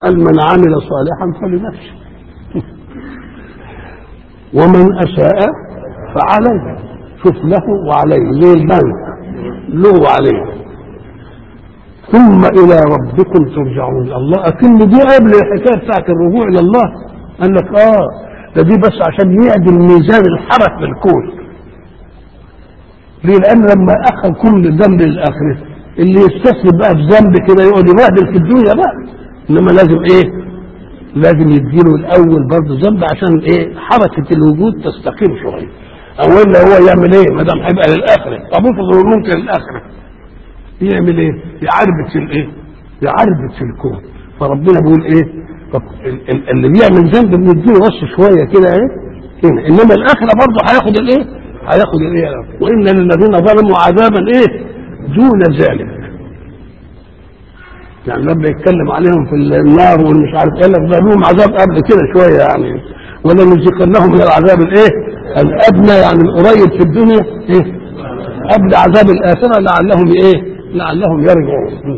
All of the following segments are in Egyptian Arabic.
قال من عمل صالحا فلنفسه ومن اساء فعليه شوف له وعليه زي البنك له وعليه ثم الى ربكم ترجعون الله اكن دي قبل الحكايه بتاعت الرجوع الى الله قال لك اه ده دي بس عشان يعدل ميزان الحرف في الكون ليه لان لما اخذ كل ذنب للاخره اللي يستسلم بقى في ذنب كده يقعد يبهدل في الدنيا بقى انما لازم ايه لازم يديله الاول برضه ذنب عشان ايه حركه الوجود تستقيم شويه او الا هو يعمل ايه ما دام هيبقى للاخره طب افرض ممكن للاخره يعمل ايه يعربت في الايه يعربت في الكون فربنا بيقول ايه طب ال- ال- اللي بيعمل ذنب بنديله بس شويه كده ايه هنا انما الاخره برضه هياخد الايه هياخد الايه وان للذين ظلموا عذابا ايه دون ذلك يعني لما يتكلم عليهم في النار والمش عارف ايه لك ده لهم عذاب قبل كده شويه يعني ولا نذيقنهم من العذاب الايه الادنى يعني القريب في الدنيا ايه قبل عذاب الاخره لعلهم ايه لعلهم يرجعون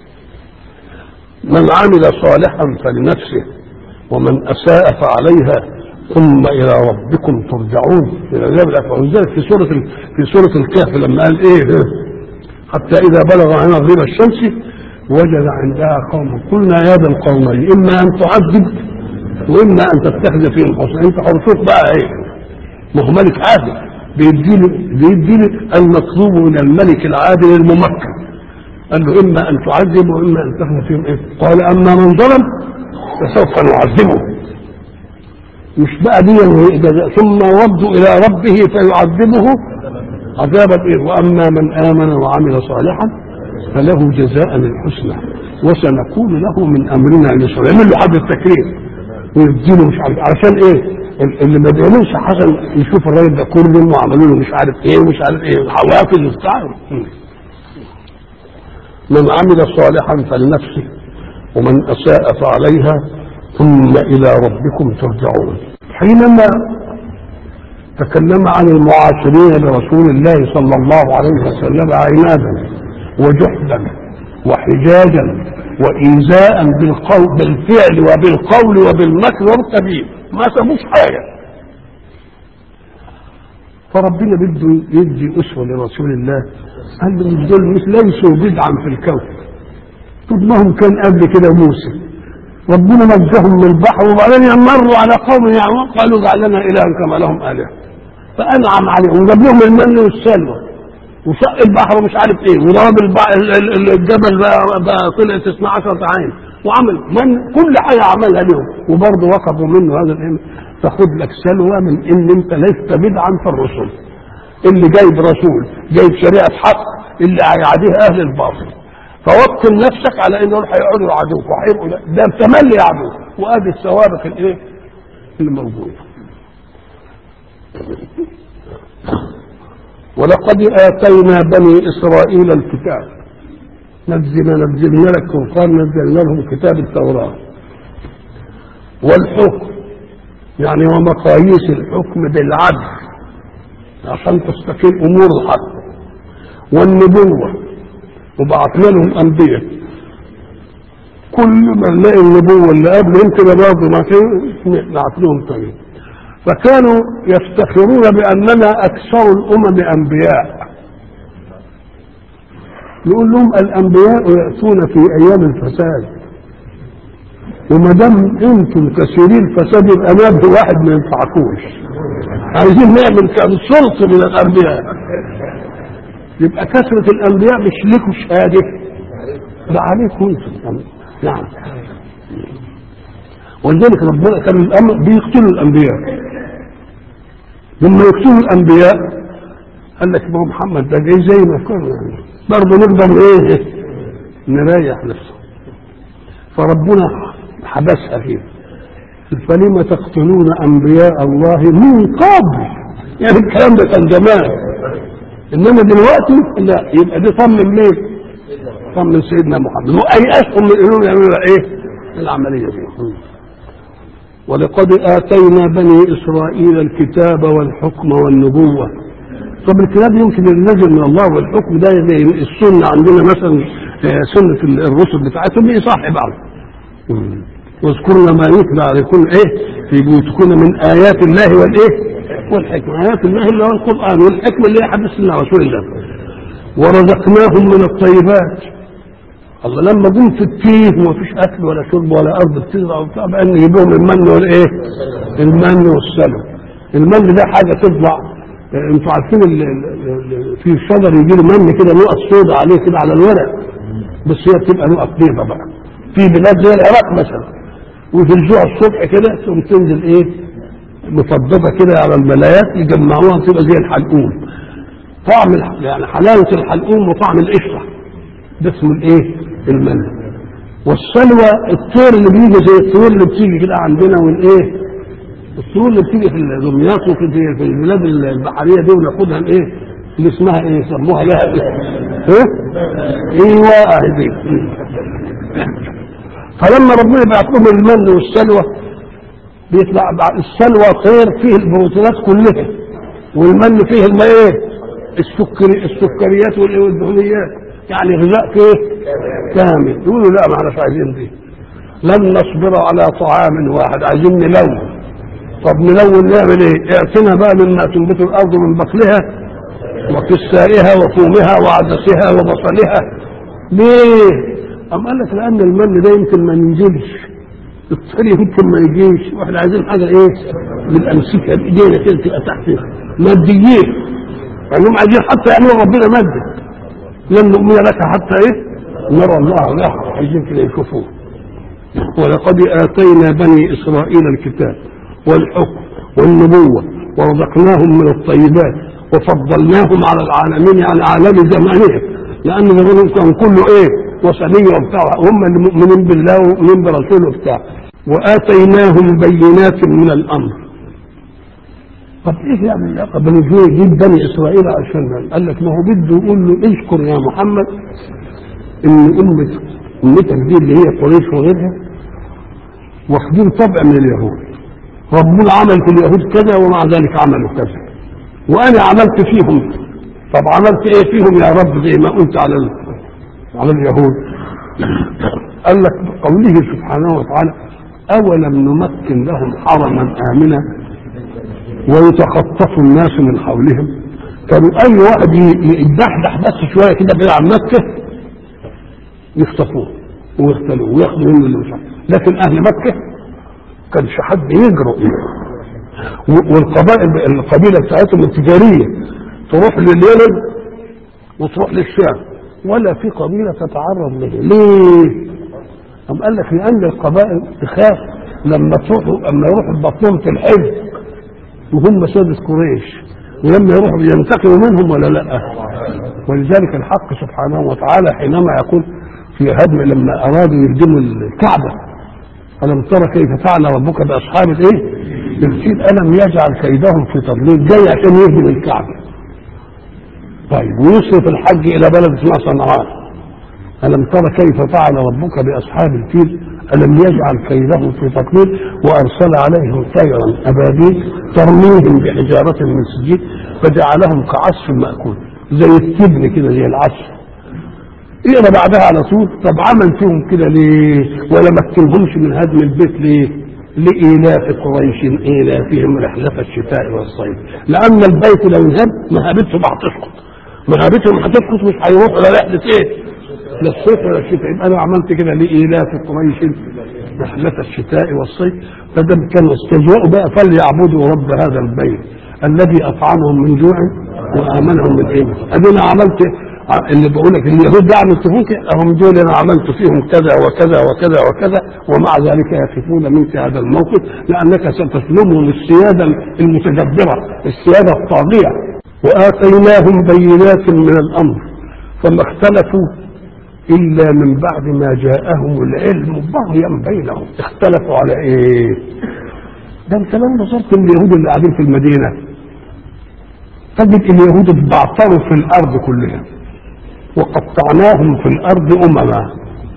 من عمل صالحا فلنفسه ومن اساء فعليها ثم الى ربكم ترجعون الى عذاب الاخره ولذلك في سوره ال- في سوره الكهف لما قال ايه حتى اذا بلغ عن مغرب الشمس وجد عندها قوم قلنا يا ذا القومين اما ان تعذب واما ان تتخذ فيهم حسنا انت حرصوك بقى ايه ما هو ملك عادل بيديله بيديله المطلوب من الملك العادل الممكن قال له اما ان تعذب واما ان تاخذ فيهم ايه قال اما من ظلم فسوف نعذبه مش بقى دي الجزاء. ثم ردوا الى ربه فيعذبه عذابا ايه واما من امن وعمل صالحا فله جزاء الحسنى وسنكون له من امرنا يسرا يعمل له حد التكريم ويديله مش عارف عشان ايه ال- اللي ما بيعملش حسن يشوف الراجل ده كرم وعملوا له مش عارف ايه ومش عارف ايه الحوافز وبتاع من عمل صالحا فلنفسه ومن اساء فعليها ثم الى ربكم ترجعون حينما تكلم عن المعاشرين برسول الله صلى الله عليه وسلم عنادا وجحدا وحجاجا وإيذاء بالقول بالفعل وبالقول وبالمكر والكبير ما سموش حاجة فربنا بده يدي أسوة لرسول الله قال له مش دول مش ليسوا بدعا في الكون طب ما هم كان قبل كده موسى ربنا نجاهم من البحر وبعدين مروا على قوم يعمون قالوا اجعل لنا إلها كما لهم آلهة فأنعم عليهم وجاب لهم المن والسلوى وشق البحر ومش عارف ايه وضرب الب- ال- ال- الجبل بقى, بقى طلعت 12 عين وعمل من كل حاجه عملها لهم وبرضه وقفوا منه هذا الامر تاخد لك سلوى من ان انت لست بدعا في الرسل اللي جايب رسول جايب شريعه حق اللي هيعاديه اهل الباطل فوكل نفسك على ان دول هيقعدوا يعادوك وهيبقوا ده تملي يعادوك وادي السوابق الايه اللي موجوده ولقد آتينا بني إسرائيل الكتاب نزلنا نزلنا لك فرقان نزلنا لهم كتاب التوراة والحكم يعني ومقاييس الحكم بالعدل عشان تستقيم أمور الحق والنبوة وبعثنا لهم أنبياء كل ما نلاقي النبوة اللي قبل يمكن برضه ما كان نبعث لهم تاني فكانوا يفتخرون بأننا أكثر الأمم أنبياء نقول لهم الأنبياء يأتون في أيام الفساد وما دام انتم كثيرين فساد يبقى نبي واحد ما ينفعكوش عايزين نعمل كم سلطه من الانبياء يبقى كثره الانبياء مش لكم شهاده ده عليكم انتم نعم ولذلك ربنا كان الامر بيقتلوا الانبياء لما يقتلوا الانبياء قال لك ما هو محمد ده جاي زي ما كان يعني برضه نقدر ايه نريح نفسه فربنا حبسها فيه فلم تقتلون انبياء الله من قبل يعني الكلام ده كان زمان انما دلوقتي لا يبقى دي صمم مين؟ صمم سيدنا محمد وايأسهم من انهم يعملوا ايه؟ العمليه دي ولقد اتينا بني اسرائيل الكتاب والحكم والنبوه طب الكتاب يمكن ينزل من الله والحكم ده زي السنه عندنا مثلا سنه الرسل بتاعتهم يصح بعض مم. واذكرن ما يتلى عليكم ايه في بيوتكن من ايات الله والايه والحكمه ايات الله اللي هو القران والحكمه اللي هي حديث سيدنا رسول الله ورزقناهم من الطيبات الله لما جم في التيه وما فيش اكل ولا شرب ولا ارض بتزرع وبتاع بقى نجيب لهم المن والايه؟ المن والسلوى المن ده حاجه تطلع آه، انتوا عارفين ال- ال- ال- في الشجر يجي له من كده نقط سوداء عليه كده على الورق بس هي بتبقى نقط بيضاء بقى في بلاد زي العراق مثلا ويفرزوها الصبح كده ثم تنزل ايه مفضفه كده على الملايات يجمعوها تبقى زي الحلقوم طعم الح- يعني حلاوه الحلقوم وطعم القشطه ده اسمه الايه المن والسلوى الطير اللي بيجي زي الطيور اللي بتيجي كده عندنا والايه الطيور اللي بتيجي في دمياط وفي في البلاد البحريه دي وناخدها الايه اللي اسمها ايه يسموها لها ايه ايوه اهي دي فلما ربنا يبعت لهم المن والسلوى بيطلع بعد السلوى طير فيه البروتينات كلها والمن فيه الما ايه السكري السكريات والإيه والدهنيات يعني غذاء فيه كامل يقولوا لا ما احناش عايزين دي لن نصبر على طعام واحد عايزين نلون طب نلون نعمل ايه؟ اعتنا بقى مما تنبت الارض من بقلها وكسائها وفومها وعدسها وبصلها ليه؟ أم قال لك لأن المن ده يمكن ما ينزلش الطريق يمكن ما يجيش واحنا عايزين حاجة ايه؟ بالأمسكة بإيدينا كده تبقى تحت ماديين لأنهم عايزين حتى يعملوا ربنا مادة لن نؤمن لك حتى ايه؟ نرى الله له عايزين كده يشوفوه ولقد آتينا بني إسرائيل الكتاب والحكم والنبوة ورزقناهم من الطيبات وفضلناهم على العالمين يعني عالم زمانهم لأن زمانهم كان كله إيه وثنية وبتاع هم اللي مؤمنين بالله ومؤمنين برسوله وبتاع وآتيناهم بينات من الأمر طب ايه يعني العلاقه بين ازاي يجيب بني اسرائيل عشان قال لك ما هو بده يقول له اذكر يا محمد ان امه امتك دي اللي هي قريش وغيرها واخدين طبع من اليهود ربنا عمل في اليهود كذا ومع ذلك عملوا كذا وانا عملت فيهم طب عملت ايه فيهم يا رب زي ما قلت على ال... على اليهود قال لك بقوله سبحانه وتعالى اولم نمكن لهم حرما امنا ويتخطف الناس من حولهم كانوا اي واحد يدحدح بس شويه كده بعيد عن مكه يخطفوه ويختلوه وياخدوا منه اللي مش عارف لكن اهل مكه كانش حد يجرؤ والقبائل القبيله بتاعتهم التجاريه تروح لليمن وتروح للشام ولا في قبيله تتعرض له ليه؟ أم قال لك لان القبائل تخاف لما تروحوا لما يروحوا بطنهم في الحج وهم سادة قريش ولما يروحوا ينتقموا منهم ولا لا ولذلك الحق سبحانه وتعالى حينما يقول في هدم لما ارادوا يهدموا الكعبه الم ترى كيف فعل ربك باصحاب الايه؟ الفيل الم يجعل كيدهم في تضليل جاي عشان يهدم الكعبه طيب ويصرف الحج الى بلد اسمها صنعاء الم ترى كيف فعل ربك باصحاب الفيل ألم يجعل كيدهم في تقليل وأرسل عليهم طيرا أبابيل ترميهم بحجارة من سجيل فجعلهم كعصف مأكول زي التبن كده زي العصف اقرا بعدها على طول طب عمل فيهم كده ليه ولا مكنهمش من هدم البيت ليه لإيلاف قريش إيلافهم رحلة الشتاء والصيف لأن البيت لو انهد مهابتهم هتسقط مهابتهم هتسقط مش هيروحوا ولا رحلة إيه لا الصيف ولا الشتاء يبقى انا عملت كده لايلاف قريش رحلة الشتاء والصيف فده كانوا استجاءوا بقى فليعبدوا رب هذا البيت الذي اطعمهم من جوع وامنهم من ايه ادينا عملت اللي بقول لك اليهود ده عملت فيهم هم دول انا عملت فيهم كذا وكذا وكذا وكذا ومع ذلك يخافون منك هذا الموقف لانك ستسلمهم السياده المتجبره السياده الطاغيه واتيناهم بينات من الامر فما اختلفوا إلا من بعد ما جاءهم العلم بغيا بينهم اختلفوا على إيه ده انت لو نظرت اليهود اللي قاعدين في المدينة تجد اليهود اتبعتروا في الأرض كلها وقطعناهم في الأرض أمما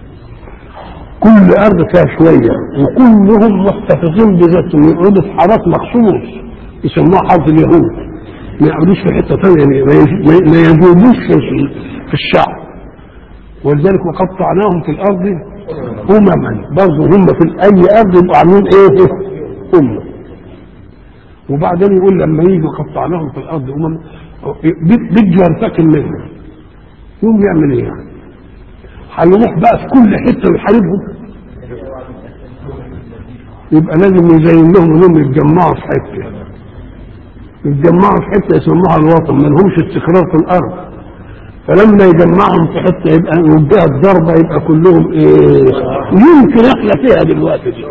كل أرض فيها شوية وكلهم محتفظين بذاتهم يقعدوا في حارات مخصوص يسموها حارة اليهود ما يقعدوش في حتة ثانية ما يجوبوش في الشعب ولذلك وقطعناهم في الارض امما برضه هم في اي ارض يبقوا عاملين ايه امه وبعدين يقول لما يجوا قطعناهم في الارض امم بده ينتقم منهم يقوم يعمل ايه يعني؟ هيروح بقى في كل حته ويحاربهم يبقى لازم يزين لهم انهم يتجمعوا في حته يتجمعوا في حته يسموها الوطن ما لهمش استقرار في الارض فلما يجمعهم في حته يبقى يوجهها الضربه يبقى كلهم ايه يمكن احنا فيها دلوقتي دي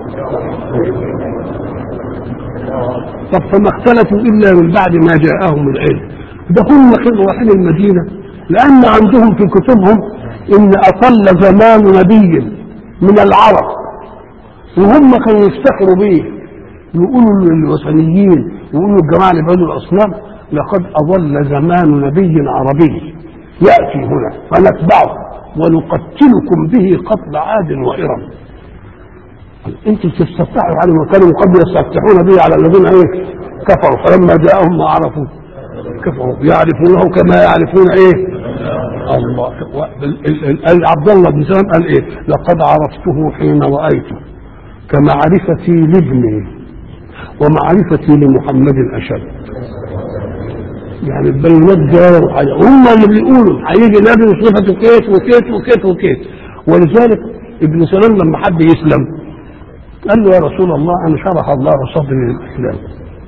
طب فما اختلفوا الا من بعد ما جاءهم العلم ده هم كانوا رايحين المدينه لان عندهم في كتبهم ان اطل زمان نبي من العرب وهم كانوا يفتخروا به يقولوا للوثنيين يقولوا الجماعه اللي بنوا الاصنام لقد اضل زمان نبي عربي ياتي هنا فنتبعه ونقتلكم به قتل عاد وارم انتم تستفتحوا على ما كانوا قبل يستفتحون به على الذين ايه كفروا فلما جاءهم ما عرفوا كفروا يعرفونه كما يعرفون ايه الله عبد الله بن سلام قال ايه لقد عرفته حين رايته كمعرفتي لابني ومعرفتي لمحمد اشد يعني البينات جايه هم اللي بيقولوا هيجي نبي وصفته كيت وكيت وكيت وكيت ولذلك ابن سلام لما حب يسلم قال له يا رسول الله انا شرح الله صدري للاسلام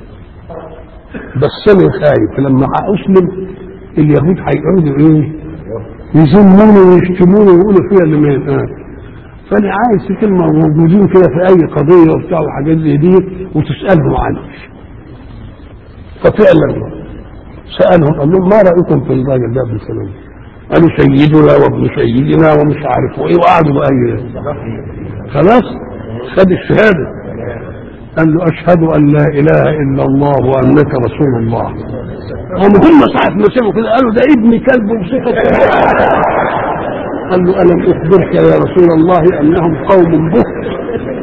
بس انا خايف لما اسلم اليهود هيقعدوا ايه يذموني ويشتموني ويقولوا فيها اللي ما ينفعش فانا عايز في كلمه موجودين كده في اي قضيه وبتاع وحاجات زي دي وتسالهم عنه ففعلا سالهم قال لهم ما رايكم في الراجل ده ابن سلام قالوا سيدنا وابن سيدنا ومش عارف ايه وقعدوا بقى خلاص خد الشهاده قال له اشهد ان لا اله الا الله وانك رسول الله هم هم ساعه ما سمعوا كده قالوا ده ابن كلب وصفه قال له الم اخبرك يا رسول الله انهم قوم بهت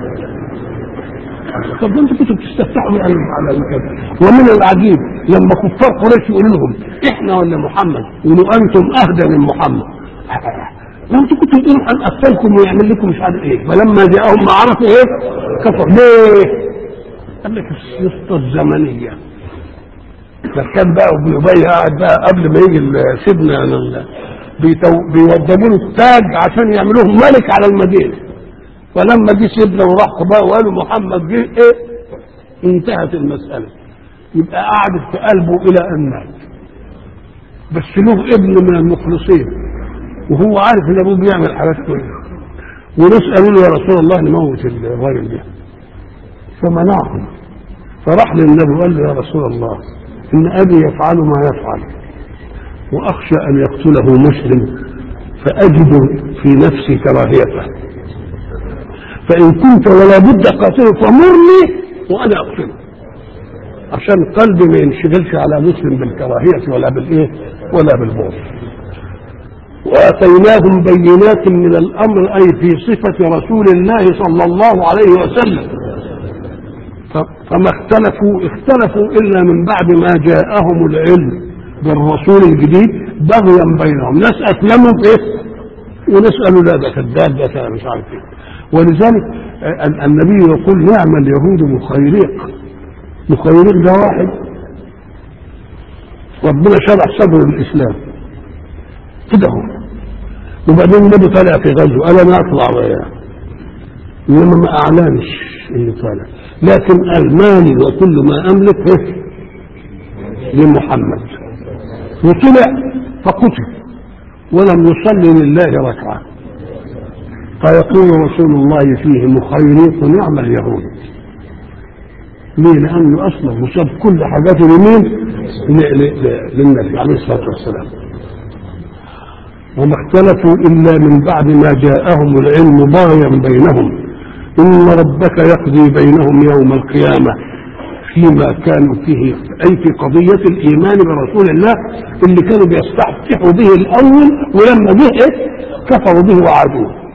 طب ده انتوا كنتوا بتستفتحوا على على كده ومن العجيب لما كفار قريش يقولوا لهم احنا ولا محمد يقولوا انتم اهدى من محمد لو انتوا كنتوا تقولوا ان قتلكم ويعمل لكم مش عارف ايه فلما جاءهم ما عرفوا ايه كفر ليه؟ قال لك السلطه الزمنيه ده كان بقى ابن ابي قاعد بقى قبل ما يجي سيدنا بيوضبوا له التاج عشان يعملوه ملك على المدينه فلما جه سيدنا وراح بقى وقالوا محمد جه ايه انتهت المساله يبقى قعدت في قلبه الى ان مات بس له ابن من المخلصين وهو عارف ان ابوه بيعمل حاجات كويسه وناس قالوا له يا رسول الله نموت الراجل ده فمنعهم فراح للنبي وقال له يا رسول الله ان ابي يفعل ما يفعل واخشى ان يقتله مسلم فاجد في نفسي كراهيته فان كنت ولا بد قاتله فمرني وانا اقتله عشان قلبي ما ينشغلش على مسلم بالكراهيه ولا بالايه ولا بالبغض واتيناهم بينات من الامر اي في صفه رسول الله صلى الله عليه وسلم فما اختلفوا اختلفوا الا من بعد ما جاءهم العلم بالرسول الجديد بغيا بينهم ناس اسلموا في ايه وناس قالوا لا ده كذاب ده مش عارف ايه ولذلك النبي يقول نعم اليهود مخيريق مخيريق ده واحد ربنا شرح صدر الاسلام كده هو وبعدين النبي طالع في غزو قال انا اطلع وياه انما ما اعلنش انه طالع لكن قال مالي وكل ما املك لمحمد وطلع فقتل ولم يصلي لله ركعه فيقول رسول الله فيه مخيريق نعم اليهود ليه؟ لأنه أصلا وساب كل حاجاته لمين؟ للنبي عليه الصلاة والسلام وما اختلفوا إلا من بعد ما جاءهم العلم بغيا بينهم إن ربك يقضي بينهم يوم القيامة فيما كانوا فيه أي في قضية الإيمان برسول الله اللي كانوا بيستفتحوا به الأول ولما جه كفروا به وعادوه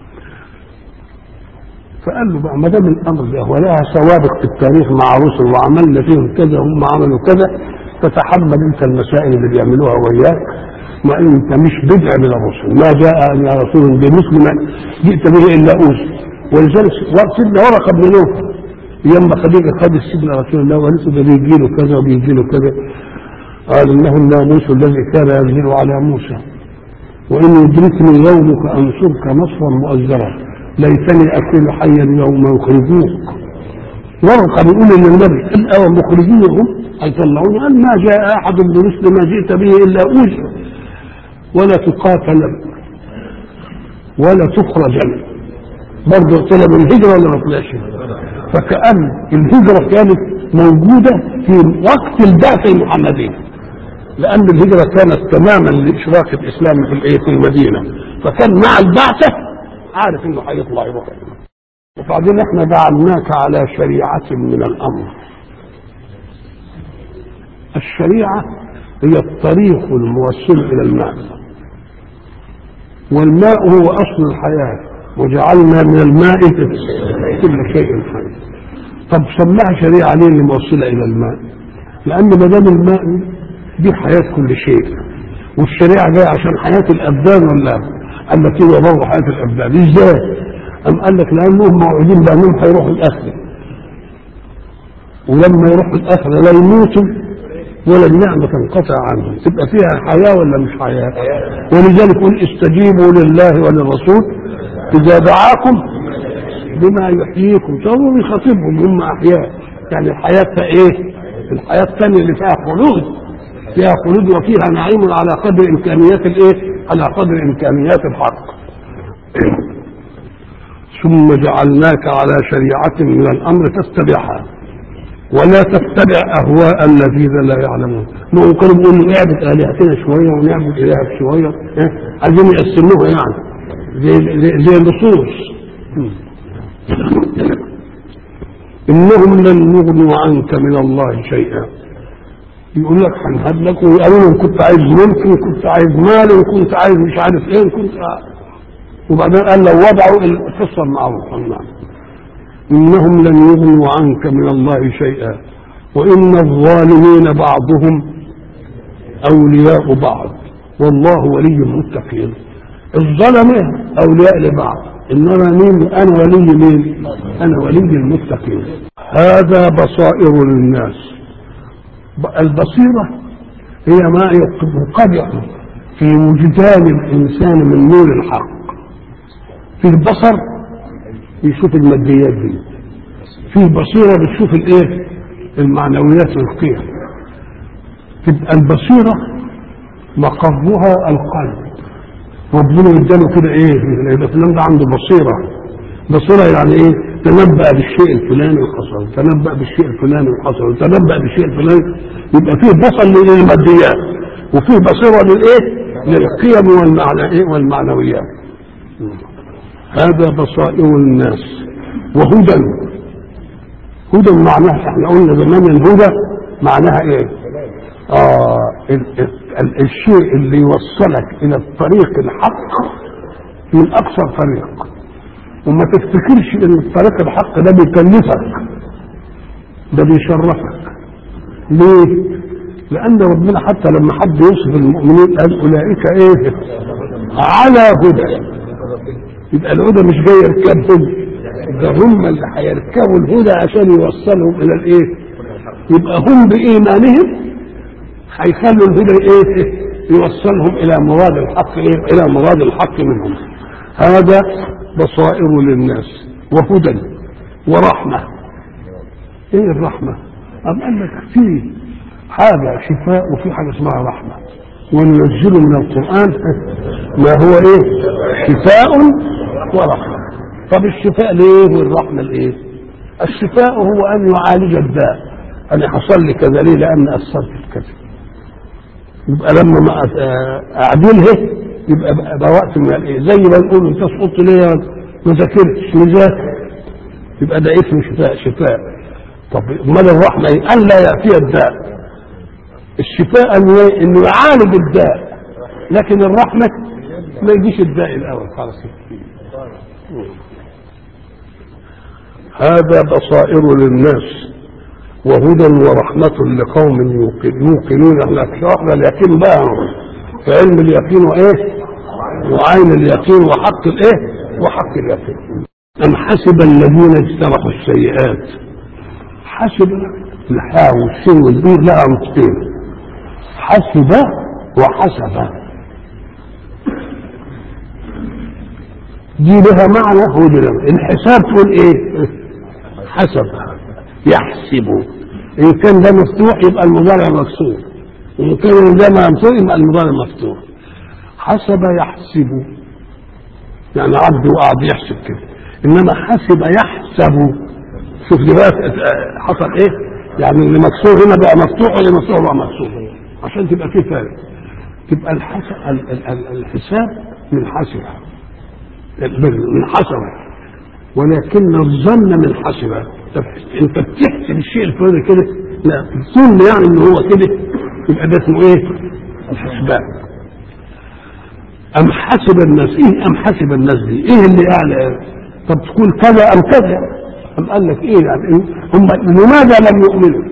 فقال له بقى ما دام الامر ده ولها سوابق في التاريخ مع رسل وعملنا فيهم كذا هم عملوا كذا تتحمل انت المسائل اللي بيعملوها وياك ما انت مش بدع من الرسل ما جاء من رسول بمثل ما جئت به الا اوزي ولذلك سيدنا ورقه بن نوفل لما خديجه خد سيدنا رسول الله ولسه ده بيجي له كذا وبيجي له كذا قال انه الناموس الذي كان ينزل على موسى وان يدركني يومك انصرك نصرا مؤزرا ليتني اكون حيا يوم يخرجوك ورقه بيقول للنبي الأول مخرجيهم هيطلعوني قال ما جاء احد برسل ما جئت به الا اوجه ولا تقاتل ولا تخرج برضه طلب الهجره ولا ما طلعش فكأن الهجره كانت موجوده في وقت البعثه المحمديه لان الهجره كانت تماما لاشراك الاسلام في الايه في المدينه فكان مع البعثه عارف انه هيطلع يروح وبعدين احنا جعلناك على شريعه من الامر الشريعه هي الطريق الموصل الى الماء والماء هو اصل الحياه وجعلنا من الماء كل شيء حي طب سماها شريعه ليه اللي موصله الى الماء لان ما دام الماء دي حياه كل شيء والشريعه جايه عشان حياه الابدان ولا قال لك ايه برضه حياه الابدان ازاي؟ أم قال لك لانهم موعودين بانهم هيروحوا الاخره ولما يروحوا الاخره لا يموتوا ولا النعمة تنقطع عنهم تبقى فيها حياة ولا مش حياة ولذلك قل استجيبوا لله وللرسول إذا دعاكم بما يحييكم تقولوا يخاطبهم هم أحياء يعني الحياة إيه الحياة الثانية اللي فيها خلود فيها خلود وفيها نعيم على قدر إمكانيات الإيه على قدر إمكانيات الحق ثم جعلناك على شريعة من الأمر تتبعها ولا تتبع اهواء الذين لا يعلمون ما هو كانوا بيقولوا اعبد الهتنا شويه ونعبد الهك شويه اه؟ عايزين يقسموها يعني زي زي, زي اللصوص انهم لن يغنوا عنك من الله شيئا يقول لك هنهب لك ويقولوا لهم كنت عايز ملك وكنت عايز مال وكنت عايز مش عارف ايه وكنت وبعدين قال لو وضعوا القصه المعروفه نعم إنهم لن يغنوا عنك من الله شيئا وإن الظالمين بعضهم أولياء بعض والله ولي المتقين الظلمة أولياء لبعض إنما مين أنا ولي مين أنا ولي المتقين هذا بصائر للناس البصيرة هي ما ينقدح في وجدان الإنسان من نور الحق في البصر يشوف الماديات دي في بصيرة بتشوف الايه المعنويات والقيم تبقى البصيرة مقرها القلب ربنا اداله كده ايه يبقى فلان ده عنده بصيرة بصيرة يعني ايه تنبأ بالشيء الفلاني وحصل تنبأ بالشيء الفلاني وحصل تنبأ بالشيء الفلاني يبقى فيه بصر للماديات وفيه بصيرة للايه للقيم والمعنى ايه والمعنويات هذا بصائر الناس وهدى هدى معناها احنا قلنا زمان الهدى معناها ايه اه ال ال ال الشيء اللي يوصلك الى الطريق الحق من اقصر طريق وما تفتكرش ان الطريق الحق ده بيكلفك ده بيشرفك ليه لان ربنا حتى لما حد يوصف المؤمنين قال اولئك ايه على هدى يبقى الهدى مش جاي يركبهم ده هم اللي هيركبوا الهدى عشان يوصلهم الى الايه يبقى هم بايمانهم هيخلوا الهدى ايه يوصلهم الى مراد الحق ايه الى مراد الحق منهم هذا بصائر للناس وهدى ورحمه ايه الرحمه أم قال لك في حاجه شفاء وفي حاجه اسمها رحمه وننزل من القرآن ما هو ايه شفاء ورحمة طب الشفاء ليه والرحمة لايه الشفاء هو ان يعالج الداء انا حصل لي كذا ليه لان اثرت في كذا يبقى لما ما اعدلها يبقى بقى وقت من الايه زي ما نقول انت سقطت ليه ما ذاكرتش مذاكر يبقى ده اسمه شفاء شفاء طب امال الرحمه ايه؟ الا ياتي الداء الشفاء انه يعالج الداء لكن الرحمه ما يجيش الداء الاول خلاص هذا بصائر للناس وهدى ورحمة لقوم يوقنون احنا شرحنا اليقين بقى في علم اليقين وايه وعين اليقين وحق الايه وحق اليقين ام حسب الذين اجترحوا السيئات حسب الحاء والسين والبير لها نطقين حسب وحسب دي لها معنى ودي لها معنى. الحساب تقول ايه حسب يحسب ان كان ده مفتوح يبقى المضارع مكسور وان كان ده ممسوح يبقى المضارع مفتوح حسب يحسب يعني عبد وقعد يحسب كده انما حسب يحسب شوف دلوقتي حصل ايه يعني اللي مكسور هنا بقى مفتوح واللي مفتوح بقى مكسور عشان تبقى فيه فارق تبقى الحسب الحساب من حسب من حسب ولكن الظن من حسب انت بتحسب الشيء الفلاني كده لا الظن يعني ان هو كده يبقى ده اسمه ايه؟ الحسبان ام حسب الناس ايه ام حسب الناس دي؟ ايه اللي يعني طب تقول كذا ام كذا ام قال لك ايه يعني هم لماذا لم يؤمنوا؟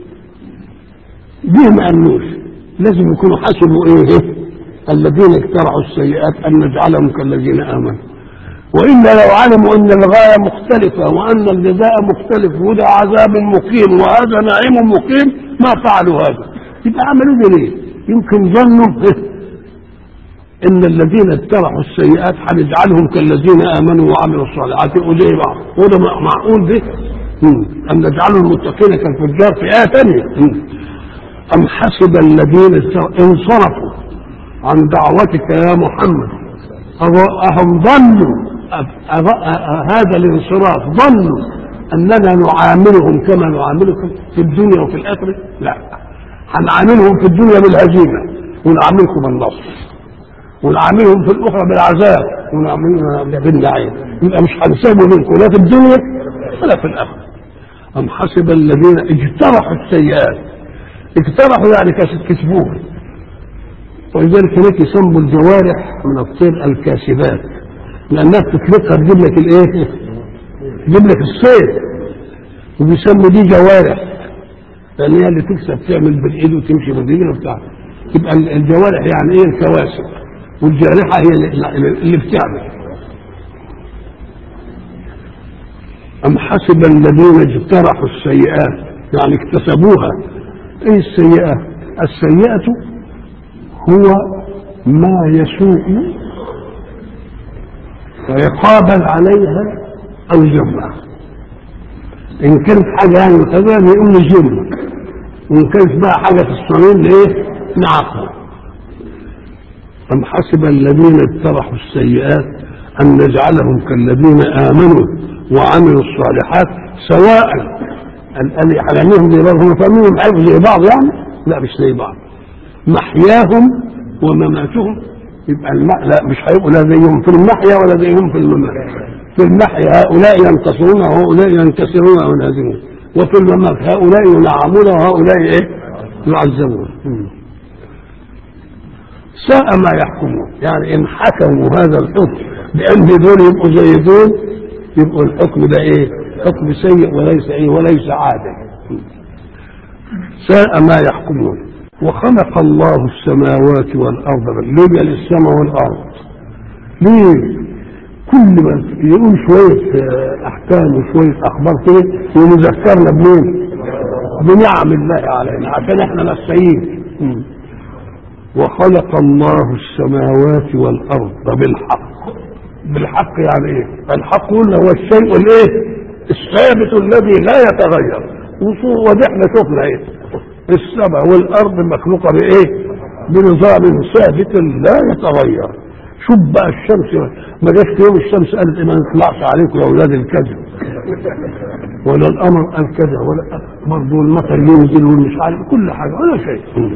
ليه ما امنوش؟ لازم يكونوا حسبوا ايه؟ الذين اقترحوا السيئات ان نجعلهم كالذين امنوا والا لو علموا ان الغايه مختلفه وان الجزاء مختلف وده عذاب مقيم وهذا نعيم مقيم ما فعلوا هذا يبقى عملوا ده ليه؟ يمكن ظنوا ان الذين اقترحوا السيئات هنجعلهم كالذين امنوا وعملوا الصالحات يقول ايه بقى؟ وده معقول ده؟ ان نجعل المتقين كالفجار في ايه ثانيه ام حسب الذين انصرفوا عن دعوتك يا محمد أهم ظنوا هذا الانصراف ظنوا أننا نعاملهم كما نعاملكم في الدنيا وفي الآخرة لا هنعاملهم في الدنيا بالهزيمة ونعاملكم بالنصر ونعاملهم في الأخرى بالعذاب ونعاملهم بالنعيم يبقى مش هنسابوا منكم لا في الدنيا ولا في الآخرة أم حسب الذين اجترحوا السيئات اجترحوا يعني كسبوها ولذلك هناك يسموا الجوارح من الطير الكاسبات لانها بتطلقها تجيب لك الايه؟ تجيب لك الصيد وبيسموا دي جوارح لان هي اللي تكسب تعمل بالايد وتمشي بالرجل وبتاع تبقى الجوارح يعني ايه الكواسب والجارحه هي اللي بتعمل أم حسب الذين اجترحوا السيئات يعني اكتسبوها ايه السيئة السيئة هو ما يسوء ويقابل عليها او ذمه ان كانت حاجه يعني كذا يقوم نجمه وان كانت بقى حاجه في الصميم ايه نعقل ام حسب الذين اقترحوا السيئات ان نجعلهم كالذين امنوا وعملوا الصالحات سواء قال علمهم زي بعض هم فاهمين عارف زي بعض يعني لا مش زي بعض محياهم ومماتهم يبقى الم... لا مش هيبقوا لا زيهم في المحيا ولا زيهم في الممات في المحيا هؤلاء ينتصرون وهؤلاء ينكسرون وينهزمون وفي الممات هؤلاء ينعمون وهؤلاء ايه يعذبون ساء ما يحكمون يعني ان حكموا هذا الحكم بان دول يبقوا زي دول يبقوا الحكم ده ايه حكم سيء وليس ايه وليس عادل ساء ما يحكمون وخلق الله السماوات والارض ليه للسماء والارض ليه كل ما يقول شويه احكام وشويه اخبار كده ويذكرنا بمين بنعم الله علينا عشان احنا نستعين وخلق الله السماوات والارض بالحق بالحق يعني ايه الحق قلنا هو الشيء الايه الثابت الذي لا يتغير ودي احنا شفنا ايه السماء والارض مخلوقه بايه بنظام ثابت لا يتغير شوف بقى الشمس ما جاش في يوم الشمس قالت ما نطلعش عليكم يا اولاد الكذب ولا القمر قال كذا ولا برضه المطر ينزل والمش عارف كل حاجه ولا شيء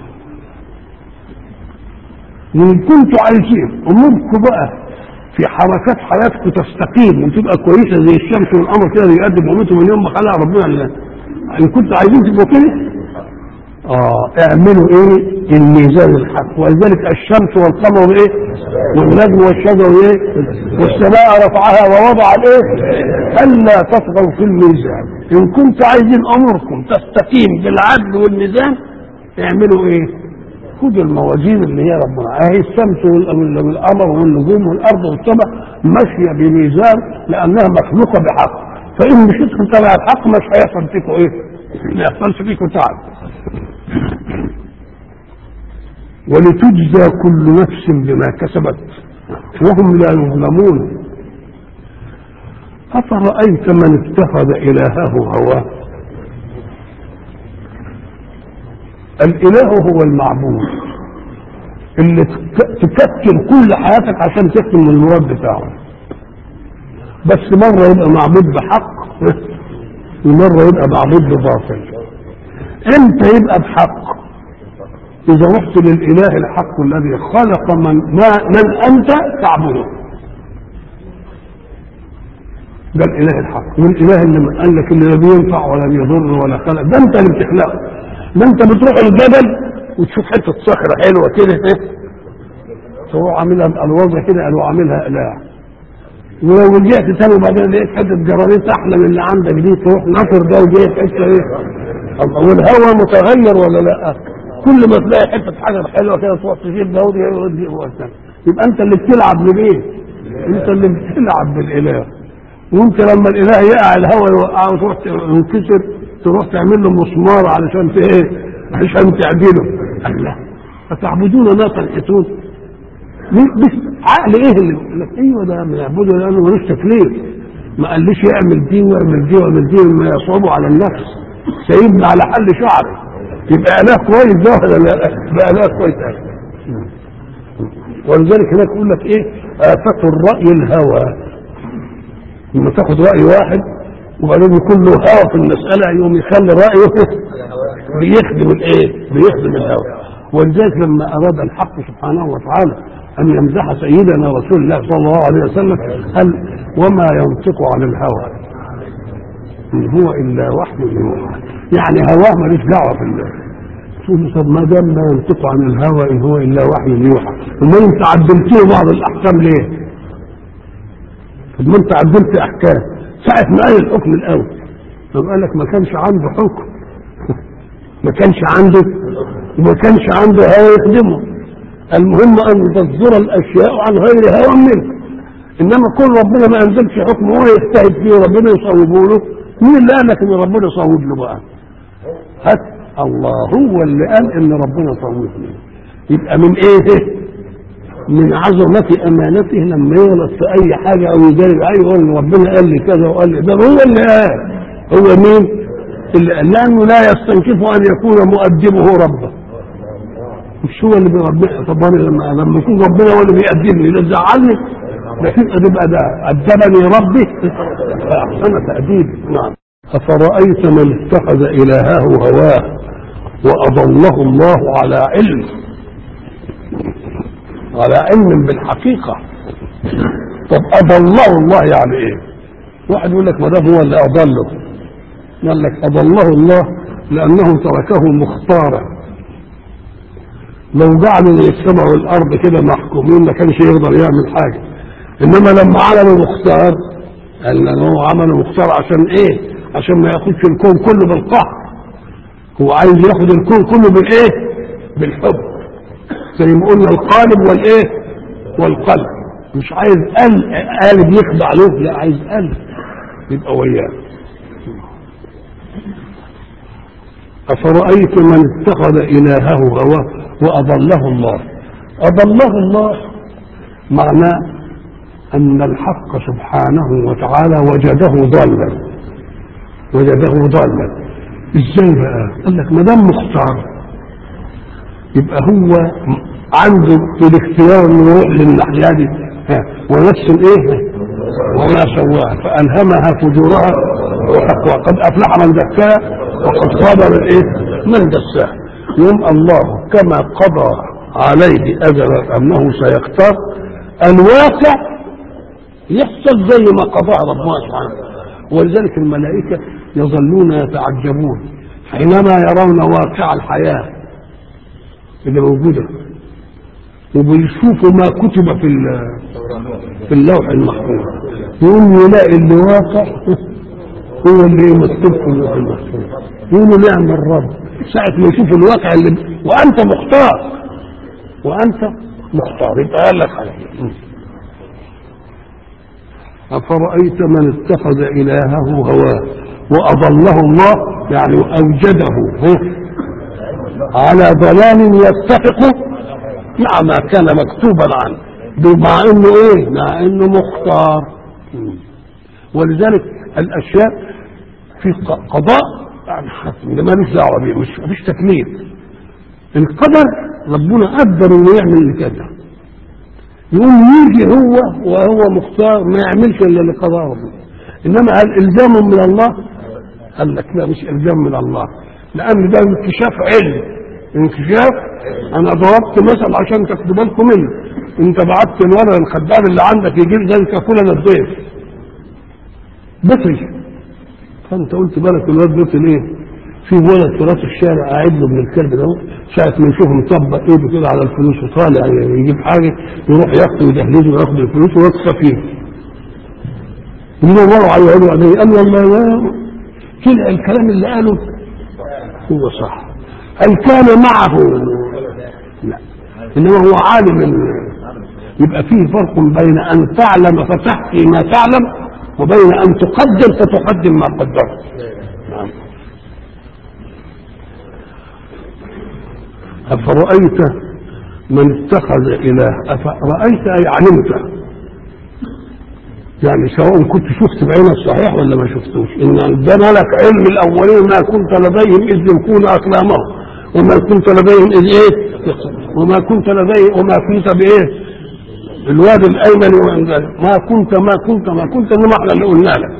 وان كنتوا عايزين اموركم بقى في حركات حياتكم تستقيم وتبقى كويسه زي الشمس والقمر كده بيقدم مهمته من يوم ما خلق ربنا الله ان كنتوا عايزين تبقوا كده اه اعملوا ايه الميزان الحق ولذلك الشمس والقمر ايه والنجم والشجر ايه والسماء رفعها ووضع الايه الا تطغوا في الميزان ان كنتوا عايزين اموركم تستقيم بالعدل والميزان اعملوا ايه المفروض الموازين اللي هي ربنا اهي الشمس وال- والقمر والنجوم والارض والسماء ماشيه بميزان لانها مخلوقه بحق فان مشيتكم تبع الحق مش هيحصل فيكم ايه؟ ما يحصلش فيكم تعب ولتجزى كل نفس بما كسبت وهم لا يظلمون أفرأيت من اتخذ إلهه هواه الإله هو المعبود اللي تك- تكتل كل حياتك عشان تختم المراد بتاعه بس مرة يبقى معبود بحق ومرة يبقى معبود بباطل امتى يبقى بحق إذا رحت للإله الحق الذي خلق من ما من أنت تعبده ده الإله الحق والإله اللي قال لك اللي لا بينفع ولا بيضر ولا خلق ده أنت اللي بتخلقه ده أنت بتروح الجبل وتشوف حتة صخرة حلوة كده إيه تروح عاملها بألوظة كده قالوا عاملها إله ولو رجعت تاني وبعدين لقيت حتة جرانيت أحلى من اللي عندك دي تروح نشر ده وجايب حتة إيه الله والهواء متغير ولا لا كل ما تلاقي حته حجر حلوه كده تروح تجيب ده ودي ودي ودي. يبقى انت اللي بتلعب بمين؟ انت اللي بتلعب بالاله وانت لما الاله يقع الهواء يوقعه وتروح ينكسر تروح تعمل له مسمار علشان ت- ايه؟ عشان تعدله الله فتعبدون ما تنحتون مين- بس عقل ايه اللي يقول لك ايوه ده بنعبده لانه ملوش تكليف ما قاليش يعمل دي ويعمل دي ويعمل دي مما يصعبه على النفس سيبنا على حل شعري يبقى اله كويس ده ولا لا يبقى اله كويس أوي. ولذلك هناك يقول لك ايه آفة الرأي الهوى لما تاخد رأي واحد وبعدين يكون له هوى في المسألة يقوم يخلي رأيه بيخدم الايه؟ بيخدم الهوى ولذلك لما أراد الحق سبحانه وتعالى أن يمدح سيدنا رسول الله صلى الله عليه وسلم قال وما ينطق عن الهوى إن هو إلا وحي يوحى يعني هواه ملوش دعوة في الله تقول له طب ما دام ما ينطق عن الهوى إن هو إلا وحي يوحى وما أنت عدلت له بعض الأحكام ليه؟ طب ما أنت عدلت أحكام ساعة ما قال الحكم الأول طب قال لك ما كانش عنده حكم ما كانش عنده وما كانش عنده هوى يخدمه المهم أن تصدر الأشياء عن غير هوى منه انما كل ربنا ما انزلش حكم هو يجتهد فيه وربنا يصوبه له مين اللي قال لك ان ربنا يصوب له بقى؟ هات الله هو اللي قال ان ربنا صوب له يبقى من ايه؟ من عظمة أمانته لما يغلط في أي حاجة أو يجرب أي يقول ربنا قال لي كذا وقال لي ده هو اللي قال هو مين؟ اللي قال لأنه لا يستنكف أن يكون مؤدبه ربه مش هو اللي بيربيه طب انا لما لما يكون ربنا هو اللي بيقدمني ده زعلني ده تبقى تبقى ده أدبني ربي فأحسن تأديبي نعم أفرأيت من اتخذ إلهه هواه وأضله الله على علم على علم بالحقيقة طب أضله الله يعني إيه؟ واحد يقول لك ما دام هو اللي أضله قال لك أضله الله لأنه تركه مختارا لو جعلوا السماء والأرض كده محكومين ما كانش يقدر يعمل حاجة انما لما عملوا مختار قال ان هو عمله مختار عشان ايه عشان ما ياخدش الكون كله بالقهر هو عايز ياخد الكون كله بالايه بالحب زي ما قلنا القالب والايه والقلب مش عايز قلب قالب يخضع له لا عايز قلب يبقى وياه أفرأيت من اتخذ إلهه هواه وأضله الله أضله الله معناه أن الحق سبحانه وتعالى وجده ضالا وجده ضالا ازاي بقى؟ قال لك ما دام مختار يبقى هو عنده في الاختيار انه يروح للناحيه دي ها، ونفس ايه؟ وما سواها فالهمها فجورها وتقوى قد افلح من زكاها وقد خاب من ايه؟ من دساها يوم الله كما قضى عليه اجلا انه سيختار الواقع يحصل زي ما قضاه ربنا سبحانه ولذلك الملائكة يظلون يتعجبون حينما يرون واقع الحياة اللي موجودة وبيشوفوا ما كتب في في اللوح المحفوظ يقوم يلاقي اللي واقع هو اللي مكتوب في اللوح المحفوظ يقولوا نعم الرب ساعة ما يشوف الواقع اللي وأنت مختار وانت مختار يبقى قال لك عليه أفرأيت من اتخذ إلهه هواه وأضله الله يعني أوجده هو على ضلال يتفق مع ما كان مكتوبا عنه مع انه ايه مع انه مختار ولذلك الاشياء في قضاء يعني حتم ده مالوش دعوه بيه مش مفيش تكليف القدر ربنا قدر انه يعمل كذا يقوم يجي هو وهو مختار ما يعملش الا اللي قضاه ربنا انما هل الزام من الله قال لك لا مش الزام من الله لان ده انكشاف علم انكشاف انا ضربت مثل عشان تاخدوا بالكم منه انت بعت الولد الخدام اللي عندك يجيب زي الكافوله للضيف بطري فانت قلت بالك الواد بطري ليه؟ في ولد في راس الشارع قاعد له من الكلب ده ساعة ما يشوفه مطبق ايده كده على الفلوس وطالع يجيب حاجة يروح ياخده ويدهلزه وياخد الفلوس ويوقف فيه. يدوروا عليه يقولوا عليه قال والله لا طلع الكلام اللي قاله هو صح. هل كان معه لا انما هو عالم يبقى فيه فرق بين ان تعلم فتحكي ما تعلم وبين ان تقدم فتقدم ما قدرت نعم. أفرأيت من اتخذ إله أفرأيت أي علمت يعني سواء كنت شفت بعينك الصحيح ولا ما شفتوش إن ادانا لك علم الأولين ما كنت لديهم إذ يمكون أقلامهم وما كنت لديهم إذ إيه وما كنت لديهم وما كنت بإيه الوادي الأيمن ما كنت ما كنت ما كنت إنما إحنا اللي قلنا لك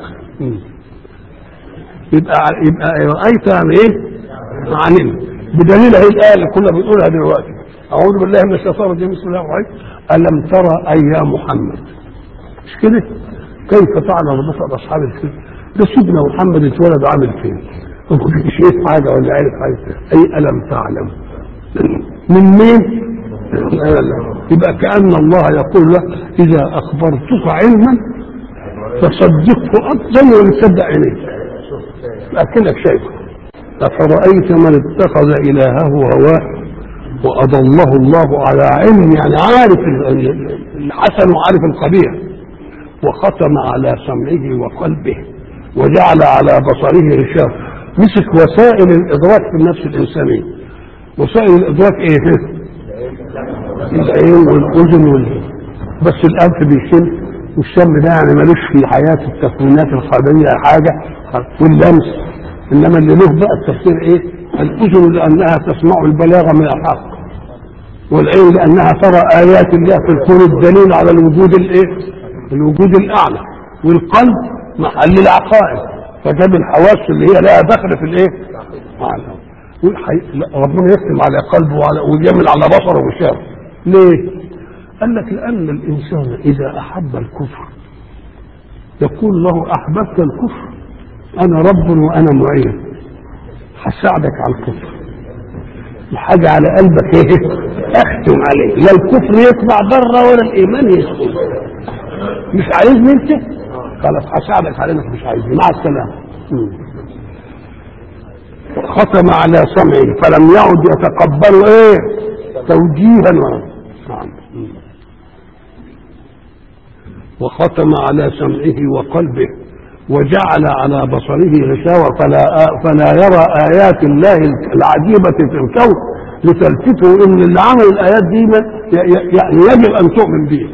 يبقى يبقى رأيت يعني إيه علمت بدليل هي الآية اللي كنا بنقولها دلوقتي أعوذ بالله من الشيطان الرجيم بسم الله الرحمن الرحيم ألم ترى أي يا محمد مش كده؟ كيف فعل ربك بأصحاب الفيل؟ ده سيدنا محمد اتولد عامل فين؟ مش شايف حاجة ولا عارف حاجة أي ألم تعلم من مين؟ يبقى كأن الله يقول له إذا أخبرتك علما فصدقه أكثر من تصدق إليك لكنك شايفه أفرأيت من اتخذ إلهه هواه وأضله الله على علم يعني عارف الحسن وعارف القبيح وختم على سمعه وقلبه وجعل على بصره غشاوة مسك وسائل الإدراك في النفس الإنسانية وسائل الإدراك إيه؟ العين والأذن وال... بس الأنف بيشم والشم ده يعني ملوش في حياة التكوينات الخارجية حاجة واللمس انما اللي له بقى التفسير ايه الاذن لانها تسمع البلاغه من الحق والعين لانها ترى ايات الله في الكون الدليل على الوجود الايه الوجود الاعلى والقلب محل العقائد فجاب الحواس اللي هي لها دخل في الايه ربنا يختم على قلبه وعلى ويعمل على بصره وشافه ليه قال لك لان الانسان اذا احب الكفر يقول له احببت الكفر انا رب وانا معين هساعدك على الكفر الحاجة على قلبك ايه اختم عليه لا الكفر يطلع بره ولا الايمان يدخل مش عايزني انت خلاص هساعدك على انك مش عايزني مع السلامة ختم على سمعه فلم يعد يتقبل ايه توجيها وختم على سمعه وقلبه وجعل على بصره غشاوة فلا فلا يرى آيات الله العجيبة في الكون لتلفته إن اللي عمل الآيات دي يعني يجب أن تؤمن به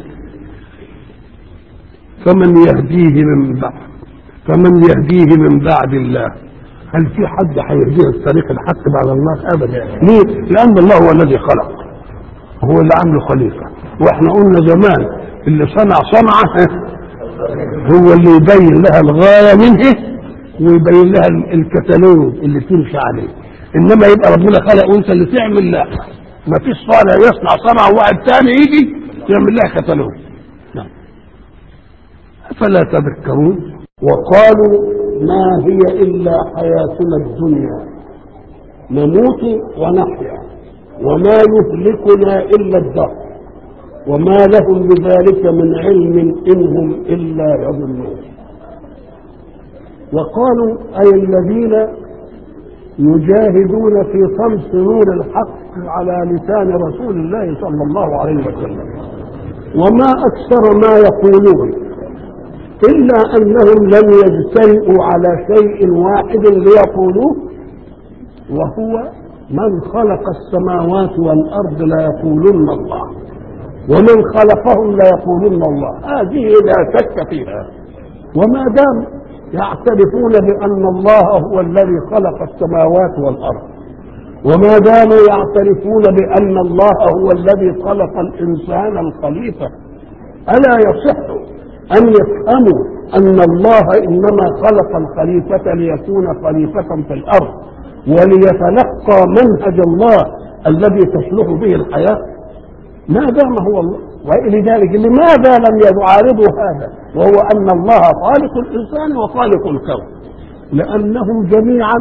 فمن يهديه من بعد فمن يهديه من بعد الله هل في حد هيهديه الطريق الحق بعد الله ابدا ليه لان الله هو الذي خلق هو اللي عامله خليفه واحنا قلنا زمان اللي صنع صنعه هو اللي يبين لها الغايه منه ويبين لها الكتالوج اللي تمشي عليه انما يبقى ربنا خلق وانت اللي تعمل لا ما فيش صانع يصنع صنعه وواحد تاني يجي يعمل لها كتالوج نعم افلا تذكرون وقالوا ما هي الا حياتنا الدنيا نموت ونحيا وما يهلكنا الا الدهر وما لهم بذلك من علم إن هم إلا يظنون وقالوا أي الذين يجاهدون في طمس نور الحق على لسان رسول الله صلى الله عليه وسلم وما أكثر ما يقولون إلا أنهم لم يجترئوا على شيء واحد ليقولوه وهو من خلق السماوات والأرض لا يقولون الله ومن خلقهم لا يقولون الله هذه لا شك فيها وما دام يعترفون بأن الله هو الذي خلق السماوات والأرض وما داموا يعترفون بأن الله هو الذي خلق الإنسان الخليفة ألا يصح أن يفهموا أن الله إنما خلق الخليفة ليكون خليفة في الأرض وليتلقى منهج الله الذي تصلح به الحياة ما دام هو الله ولذلك لماذا لم يعارضوا هذا وهو أن الله خالق الإنسان وخالق الكون لأنهم جميعا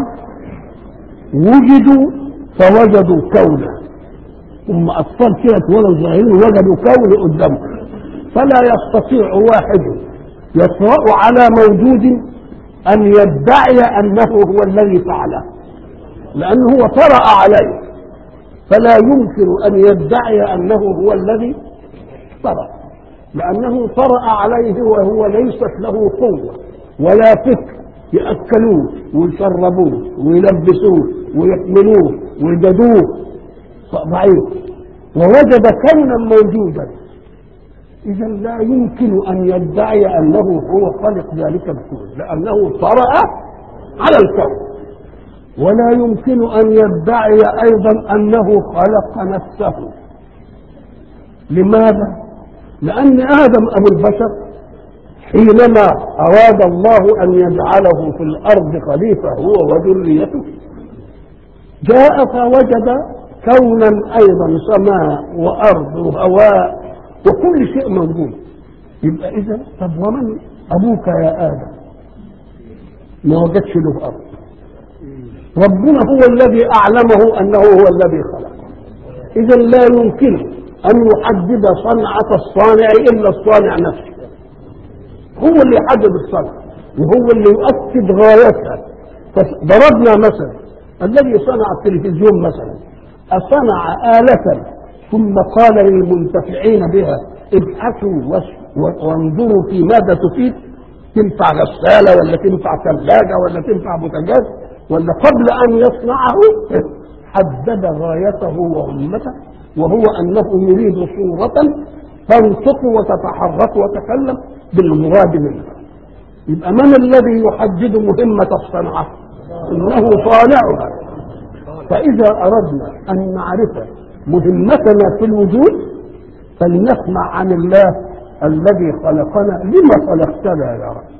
وجدوا فوجدوا كونا هم أطفال كده ولو صغيرين وجدوا كون قدامهم فلا يستطيع واحد يطرأ على موجود أن يدعي أنه هو الذي فعله لأنه هو طرأ عليه فلا يمكن أن يدعي أنه هو الذي طرأ لأنه طرأ عليه وهو ليست له قوة ولا فكر يأكلوه ويشربوه ويلبسوه ويحملوه ويجدوه ضعيف ووجد كونا موجودا إذا لا يمكن أن يدعي أنه هو خلق ذلك الكون لأنه طرأ على الكون ولا يمكن أن يدعي أيضا أنه خلق نفسه لماذا؟ لأن آدم أبو البشر حينما أراد الله أن يجعله في الأرض خليفة هو وذريته جاء فوجد كونا أيضا سماء وأرض وهواء وكل شيء موجود يبقى إذا طب ومن أبوك يا آدم ما وجدش له أرض ربنا هو الذي أعلمه أنه هو الذي خلق إذا لا يمكن أن يحدد صنعة الصانع إلا الصانع نفسه هو اللي يحدد الصنعة وهو اللي يؤكد غايتها ضربنا مثلا الذي صنع التلفزيون مثلا أصنع آلة ثم قال للمنتفعين بها ابحثوا وانظروا في ماذا تفيد تنفع غسالة ولا تنفع ثلاجة ولا تنفع بوتاجاز ولا قبل أن يصنعه حدد غايته وهمته وهو أنه يريد صورة تنطق وتتحرك وتتكلم بالمراد منها يبقى من الذي يحدد مهمة الصنعة إنه صانعها فإذا أردنا أن نعرف مهمتنا في الوجود فلنسمع عن الله الذي خلقنا لما خلقتنا يا رب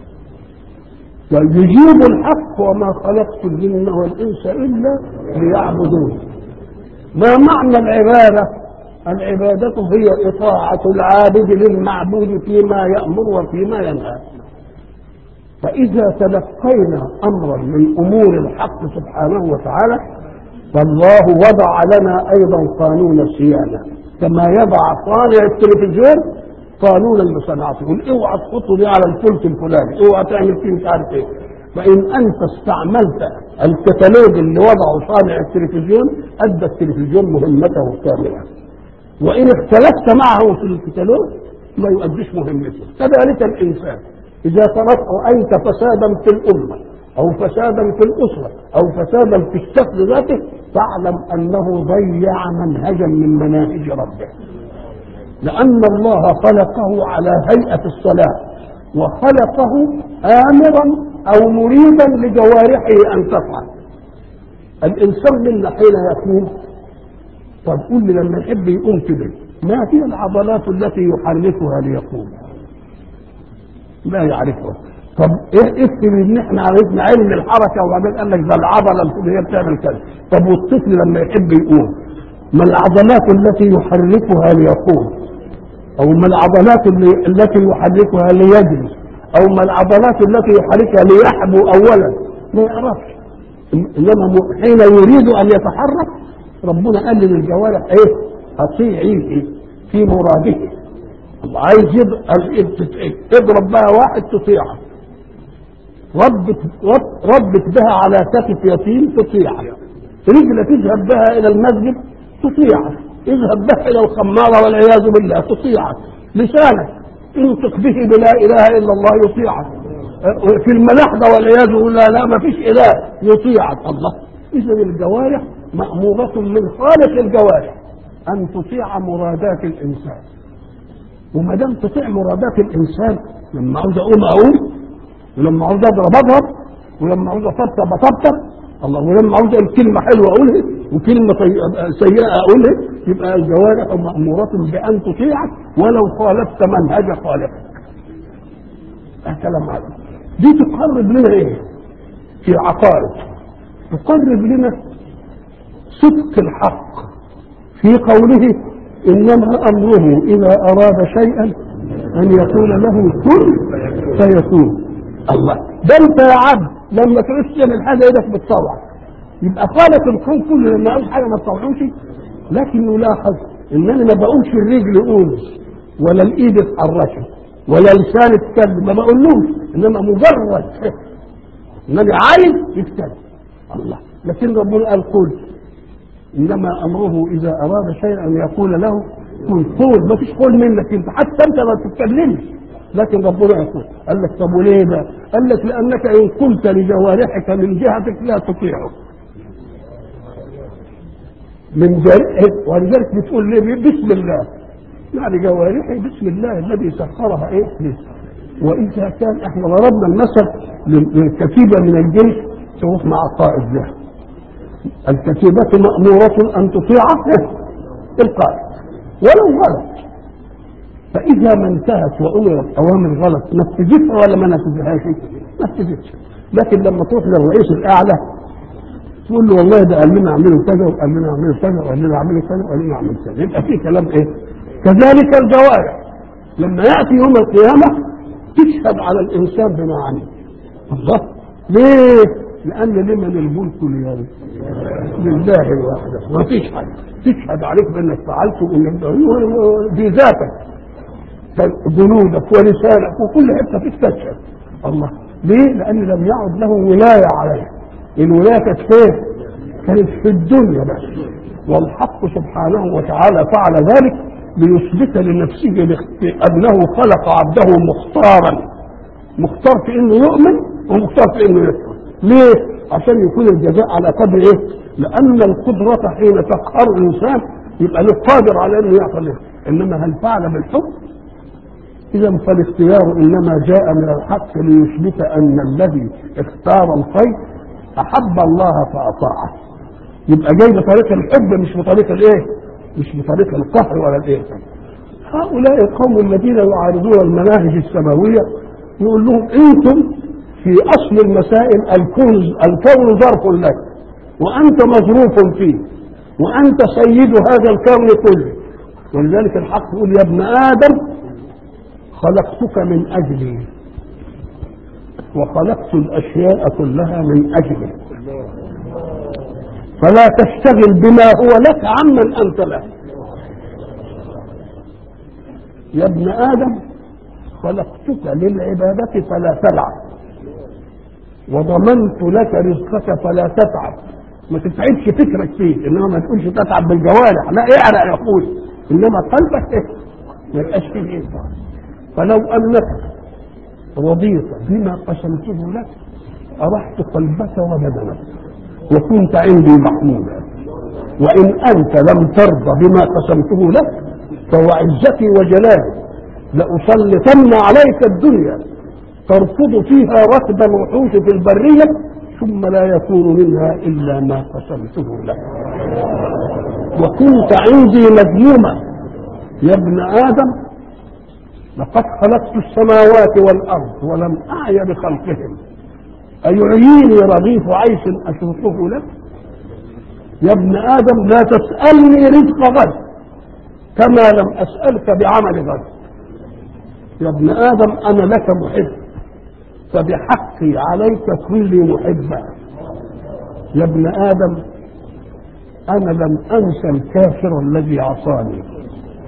ويجيب الحق وما خلقت الجن والانس الا ليعبدون ما معنى العباده العباده هي اطاعه العابد للمعبود فيما يامر وفيما ينهى فاذا تلقينا امرا من امور الحق سبحانه وتعالى فالله وضع لنا ايضا قانون الصيانه كما يضع صانع التلفزيون قانونا لصناعته يقول اوعى تحطه دي على الفلك الفلاني اوعى تعمل فيه مش عارف ايه فان انت استعملت الكتالوج اللي وضعه صانع التلفزيون ادى التلفزيون مهمته كامله وان اختلفت معه في الكتالوج ما يؤديش مهمته كذلك الانسان اذا تركت رايت فسادا في الامه او فسادا في الاسره او فسادا في الشخص ذاته فاعلم انه ضيع منهجا من مناهج ربه لأن الله خلقه على هيئة الصلاة وخلقه آمرا أو مريدا لجوارحه أن تفعل الإنسان منا حين يقوم طب قول لي لما يحب يقوم كده ما هي العضلات التي يحركها ليقوم لا يعرفها طب ايه اكتب ان احنا عرفنا علم الحركه وبعدين قال لك ده العضله اللي هي بتعمل كذا طب والطفل لما يحب يقوم ما العضلات التي يحركها ليقوم او ما العضلات اللي التي يحركها ليجري او ما العضلات التي يحركها ليحبو اولا ما يعرفش انما حين يريد ان يتحرك ربنا قال للجوارح ايه اطيعيه في مراده عايز يضرب بقى واحد تطيعه ربت رب- ربت بها على كتف يتيم تطيعك رجل تذهب بها الى المسجد تطيعك اذهب بها الى الخمارة والعياذ بالله تطيعك لسانك انطق به بلا اله الا الله يطيعك في الملاحدة والعياذ بالله لا ما فيش اله يطيعك الله اذا الجوارح مأمورة من خالق الجوارح ان تطيع مرادات الانسان وما دام تطيع مرادات الانسان لما عاوز اقوم اقوم ولما عاوز اضرب اضرب ولما عاوز اطبطب اطبطب الله ولما عاوز اقول كلمه حلوه اقولها وكلمه سي- سيئه اقولها يبقى الجوارح ماموره بان تطيعك ولو خالفت منهج خالقك. ده كلام عادي. دي تقرب لنا ايه؟ في عقائد تقرب لنا صدق الحق في قوله انما امره اذا اراد شيئا ان يقول له كن فيكون الله ده انت يا عبد لما تعوز تعمل حاجه ايدك بتطوع يبقى خالق الكون كله لما عاوز حاجه ما تطوعوش لكن يلاحظ ان انا ما بقولش الرجل قوم ولا الايد اتحركت ولا لسان اتكلم ما بقولوش انما مجرد انني عايز يتكلم الله لكن ربنا قال قل انما امره اذا اراد شيئا ان يقول له كن قول ما فيش قول منك انت حتى انت ما تتكلمش لكن ربنا يقول قال لك طب وليه ده؟ قال لك لانك ان قلت لجوارحك من جهتك لا تطيعه من جارحك ولذلك بتقول ليه بسم الله يعني جوارحي بسم الله الذي سخرها ايه ليه واذا كان احنا ضربنا المثل للكتيبه من الجيش تروح مع قائد له الكتيبة مأمورة أن تطيع القائد ولو غلط فإذا ما انتهت وأمرت أوامر غلط نفذتها ولا ما نفذهاش؟ نفذتش لكن لما تروح للرئيس الأعلى تقول له والله ده قال لنا اعملوا كذا وقال لنا اعملوا كذا وقال لنا اعملوا كذا وقال لنا اعملوا كذا يبقى في كلام ايه؟ كذلك الجوارح لما ياتي يوم القيامه تشهد على الانسان بما عمل الله ليه؟ لان لمن الملك اليوم لله وحده ما فيش حد تشهد عليك بانك فعلت وانك في ذاتك جنودك ولسانك وكل حته تستشهد الله ليه؟ لان لم يعد له ولايه عليه الولايه كانت فين؟ كانت في الدنيا بس والحق سبحانه وتعالى فعل ذلك ليثبت لنفسه انه خلق عبده مختارا مختار في انه يؤمن ومختار في انه يكفر ليه؟ عشان يكون الجزاء على قدر ايه؟ لان القدرة حين تقهر الانسان يبقى له قادر على انه يعقل له انما هل فعل بالحب؟ اذا فالاختيار انما جاء من الحق ليثبت ان الذي اختار الخير احب الله فاطاعه يبقى جاي بطريق الحب مش بطريق الايه؟ مش بطريق القهر ولا الايه؟ هؤلاء القوم الذين يعارضون المناهج السماويه يقول لهم انتم في اصل المسائل الكون الكون ظرف لك وانت مظروف فيه وانت سيد هذا الكون كله ولذلك الحق يقول يا ابن ادم خلقتك من اجلي وخلقت الاشياء كلها من اجلك فلا تشتغل بما هو لك عمن انت له يا ابن ادم خلقتك للعباده فلا تلعب وضمنت لك رزقك فلا تتعب ما تتعبش فكرك فيه انما ما تقولش تتعب بالجوارح لا اعرق يا اخوي انما قلبك ايه ما يبقاش فيه ايه فلو انك رضيت بما قسمته لك ارحت قلبك وبدنك وكنت عندي محمودا وان انت لم ترضى بما قسمته لك فوعزتي وجلالي لأسلطن عليك الدنيا تركض فيها ركض الوحوش في البرية ثم لا يكون منها إلا ما قسمته لك وكنت عندي مذموما يا ابن آدم لقد خلقت السماوات والأرض ولم أعي بخلقهم أيعيني رغيف عيش أشرقه لك يا ابن آدم لا تسألني رزق غد كما لم أسألك بعمل غد يا ابن آدم أنا لك محب فبحقي عليك كن لي محبا يا ابن آدم أنا لم أنسى الكافر الذي عصاني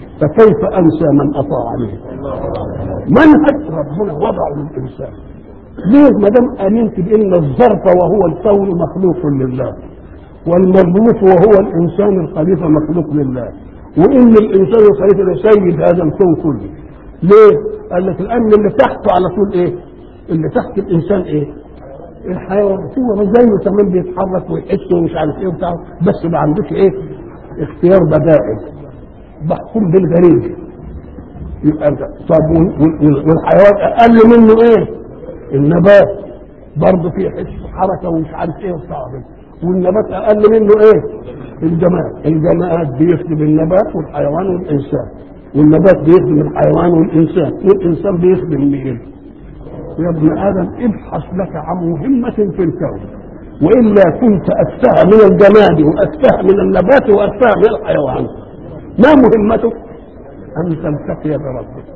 فكيف أنسى من أطاعني منهج ربنا وضعه للإنسان ليه ما دام امنت بان الظرف وهو الكون مخلوق لله والمظروف وهو الانسان الخليفه مخلوق لله وان الانسان الخليفه ده سيد هذا الكون كله ليه؟ قال لك لان اللي تحته على طول ايه؟ اللي تحت الانسان ايه؟ الحيوان هو زيه كمان بيتحرك ويحس ومش عارف ايه وبتاع بس ما عندوش ايه؟ اختيار بدائل محكوم بالغريب يبقى انت طب والحيوان اقل منه ايه؟ النبات برضه فيه حس وحركه ومش عارف ايه وبتاع والنبات اقل منه ايه؟ الجماد الجماد بيخدم النبات والحيوان والانسان والنبات بيخدم الحيوان والانسان والانسان بيخدم مين؟ يا ابن ادم ابحث لك عن مهمه في الكون والا كنت اتفه من الجماد واتفه من النبات واتفه من الحيوان ما مهمتك؟ ان تلتقي بربك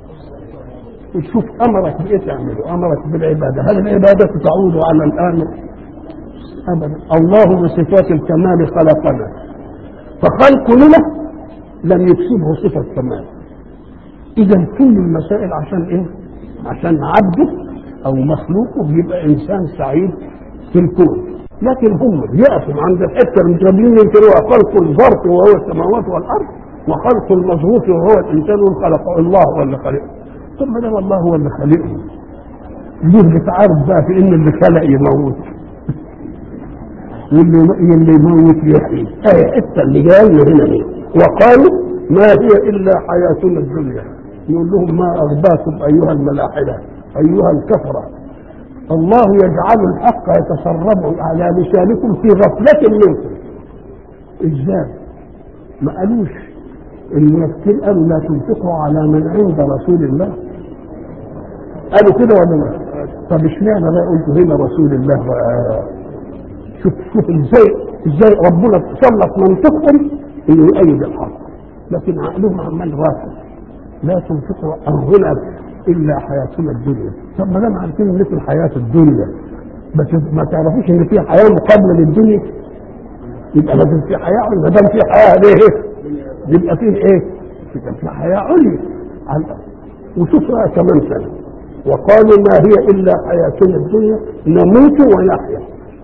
وتشوف امرك بايه تعمله امرك بالعباده هل العباده تعود على الامر ابدا الله بصفات الكمال خلقنا فخلقنا لم يكسبه صفه كمال اذا كل المسائل عشان ايه عشان عبده او مخلوقه يبقى انسان سعيد في الكون لكن هم يقفوا عند الحته المتربيين ينكروها خلق الظرف وهو السماوات والارض وخلق المظروف وهو الانسان خلقه الله هو اللي خلقه طب ما دام الله هو اللي خلقه ليه بتعارض بقى في ان اللي خلق يموت واللي اللي يموت يحيي اهي الحته اللي جايه هنا ليه وقالوا ما هي الا حياتنا الدنيا يقول لهم ما اغباكم ايها الملاحده ايها الكفره الله يجعل الحق يتسرب على لسانكم في غفله منكم ازاي ما قالوش الممثل قالوا لا تنفقوا على من عند رسول الله قالوا كده ولا لا طب اشمعنى بقى قلتوا هنا رسول الله بقى شوف شوف ازاي ازاي ربنا سلط منطقهم انه يؤيد الحق لكن عقلهم عمال غافل لا تنفقوا هنا الا حياتنا الدنيا طب ما دام عارفين ان في الحياه الدنيا بس ما تعرفوش ان في حياه مقابله للدنيا يبقى لازم في حياه ما دام في حياه ليه يبقى فيه ايه؟ في حياه عليا وشوف بقى كمان سنه وقالوا ما هي الا حياتنا الدنيا نموت ونحيا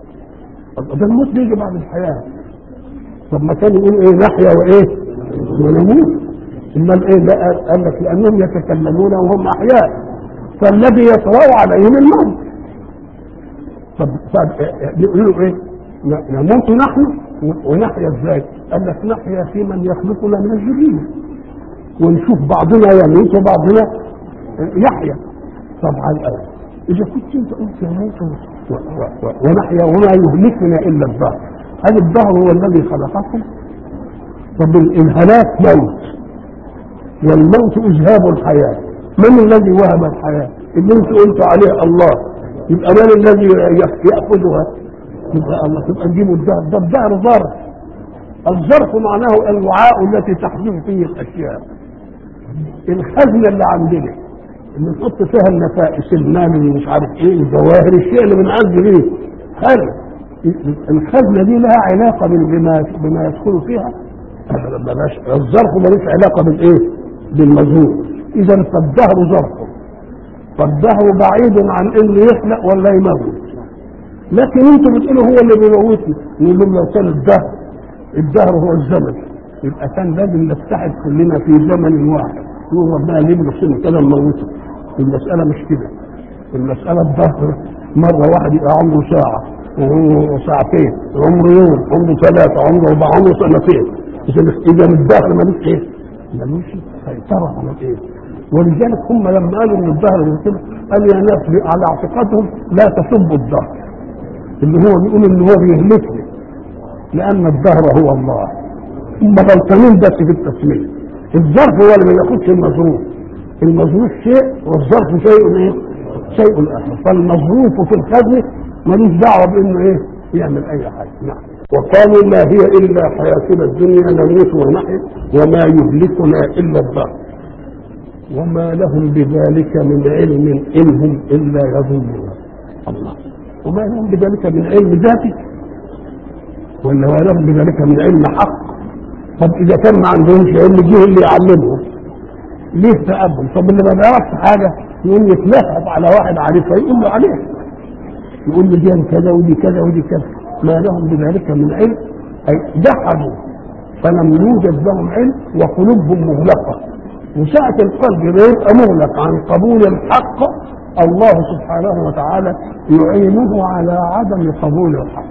ده الموت بيجي بعد الحياه طب ما كان يقول ايه نحيا وايه؟ ونموت امال ايه بقى؟ قال لك لانهم يتكلمون وهم احياء فالذي يطرا عليهم الموت طب يقولوا ايه؟ نموت نحن ونحيا ازاي؟ قال لك نحيا في من يخلقنا من الذريه ونشوف بعضنا يموت وبعضنا يحيا طبعا الآن إذا كنت أنت قلت يموت ونحيا وما يهلكنا إلا الدهر هل الدهر هو الذي خلقكم؟ طب الهلاك موت والموت إذهاب الحياة من الذي وهب الحياة؟ اللي أنت قلت عليه الله يبقى من الذي يأخذها؟ يبقى الله تبقى نجيبه الدهر ده الدهر ظرف الظرف معناه الوعاء التي تحدث فيه الأشياء الخزنة اللي عندنا اللي نحط فيها النفائس المال اللي مش عارف ايه الجواهر الشيء اللي بنعز بيه خزنة الخزنة دي لها علاقة بما بما يدخل فيها بلاش الظرف ملوش علاقة بالايه؟ بالمظهور إذا فالدهر ظرف فالدهر بعيد عن انه يخلق ولا يموت لكن انتوا بتقولوا هو اللي بيموتنا نقول لهم لو كان الدهر الدهر هو الزمن يبقى كان لازم نتحد كلنا في زمن واحد يقول ربنا ليه بنفسنا كده نموته المسألة مش كده المسألة الظهر مرة واحد يبقى عمره ساعة وعمره ساعتين عمره يوم عمره ثلاثة عمره أربعة عمره سنتين إذا إذا الدهر ملوش إيه؟ ملوش سيطرة على إيه؟ ولذلك هم لما قالوا إن الدهر من كده قال يا ناس على اعتقادهم لا تسبوا الدهر اللي هو بيقول إن هو بيهلكني لأن الدهر هو الله هم غلطانين بس في التسمية الظرف هو اللي ما ياخدش المظروف المظروف شيء والظرف شيء ايه؟ شيء اخر فالمظروف في الخزنه ملوش دعوه بانه ايه؟ يعمل اي حاجه نعم وقالوا ما هي الا حياتنا الدنيا نموت ونحيا وما يهلكنا الا الدهر وما لهم بذلك من علم ان هم الا يظنون الله وما لهم بذلك من علم ذاتي ولا ما لهم بذلك من علم حق طب اذا كان ما عندهمش علم جه اللي يعلمهم ليه تقبل طب اللي ما بيعرفش حاجه يقوم يتلهف على واحد عارف فيقول له عليه يقول له دي كذا ودي كذا ودي كذا ما لهم بذلك من علم اي جحدوا فلم يوجد لهم علم وقلوبهم مغلقه وساعة القلب يبقى مغلق عن قبول الحق الله سبحانه وتعالى يعينه على عدم قبول الحق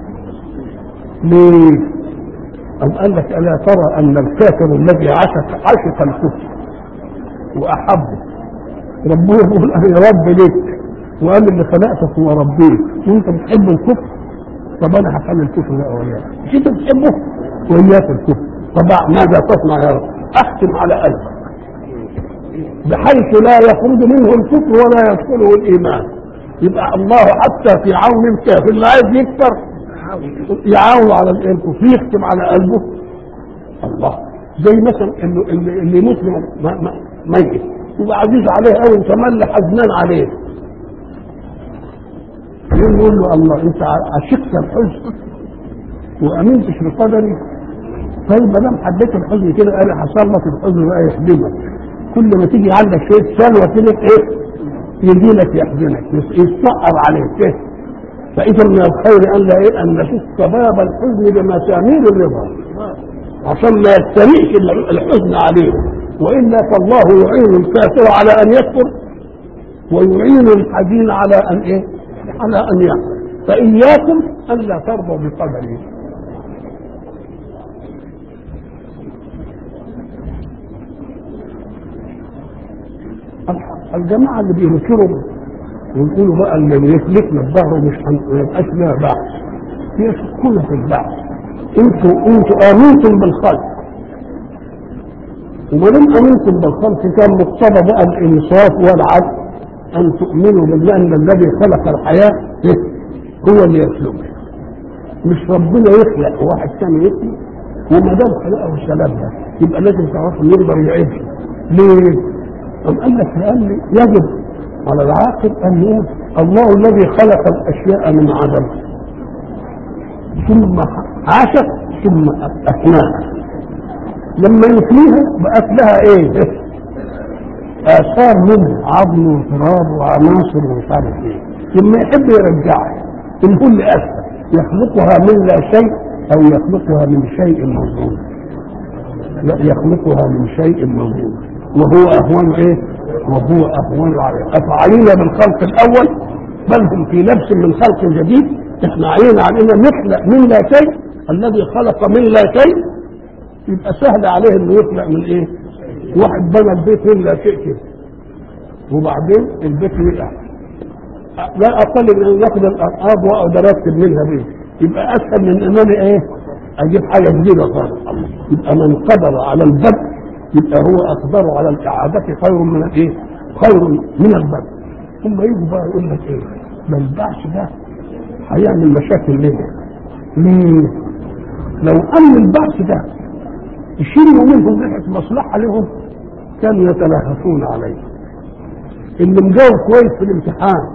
ليه؟ أم قال لك ألا ترى أن الكافر الذي عشق عشق الكفر وأحبه ربنا يقول أنا يا رب ليك وقال اللي خلقتك هو ربيك وأنت بتحب الكفر طب أنا هخلي الكفر ده وياك مش أنت بتحبه وإياك الكفر طب ماذا تصنع يا رب؟ أختم على قلبك بحيث لا يخرج منه الكفر ولا يدخله الإيمان يبقى الله حتى في عون الكافر اللي عايز يكفر يعاون على الكفر يختم على قلبه الله زي مثلا اللي, اللي, اللي مسلم ميت يبقى عزيز عليه قوي وتملي حزنان عليه يقول له الله انت عشقت الحزن وامنتش بقدري طيب ما دام حبيت الحزن كده انا هسلط الحزن بقى يخدمك كل ما تيجي عندك شويه سلوى كده ايه يجي لك يحزنك يتسقر عليك ايه فاذا من الخير ان لا ايه ان نشق باب الحزن بمسامير الرضا عشان ما يستريح الحزن عليه والا فالله يعين الكافر على ان يكفر ويعين الحزين على ان ايه على ان يكفر فاياكم الا ترضوا بقدره الجماعة اللي بينكروا ويقولوا بقى اللي يفلتنا الظهر مش ما يبقاش لها بعث يشكون في البعث انتوا انتوا امنتم بالخلق وما دام امنتم بالخلق كان مقتضى بقى الانصاف والعدل ان تؤمنوا بالله ان الذي خلق الحياه هو اللي يخلقها مش ربنا يخلق واحد ثاني يخلق وما دام خلقه وسلامها يبقى لازم تعرفوا انه يقدر يعيش ليه؟ أم قال لك لأن يجب على العاقل أن يقول الله الذي خلق الأشياء من عدم ثم عاشت ثم أفناها لما يفنيها بقت لها إيه؟ آثار منه عظم وتراب وعناصر ومش عارف إيه لما يحب يرجعها الكل أسفل يخلقها من لا شيء أو يخلقها من شيء موجود لا يخلقها من شيء موجود وهو اهون ايه وهو اهون عليه افعلينا بالخلق الاول بل هم في لبس من خلق جديد احنا علينا علينا نخلق من لا شيء الذي خلق من لا شيء يبقى سهل عليه انه يخلق من ايه واحد بنى البيت من لا شيء كده وبعدين البيت وقع لا اقل من ان ياخد الارقام واقعد ارتب منها بيه يبقى اسهل من ان انا ايه اجيب حاجه جديده خالص يبقى من قدر على البدء يبقى هو اقدر على الاعاده خير من الايه؟ خير من البدء ثم يجي بقى يقول لك ايه؟ ما البعث ده هيعمل مشاكل لنا ليه؟ لو ان البعث ده يشيلوا منهم ريحه مصلحه لهم كانوا يتلهفون عليه اللي مجاوب كويس في الامتحان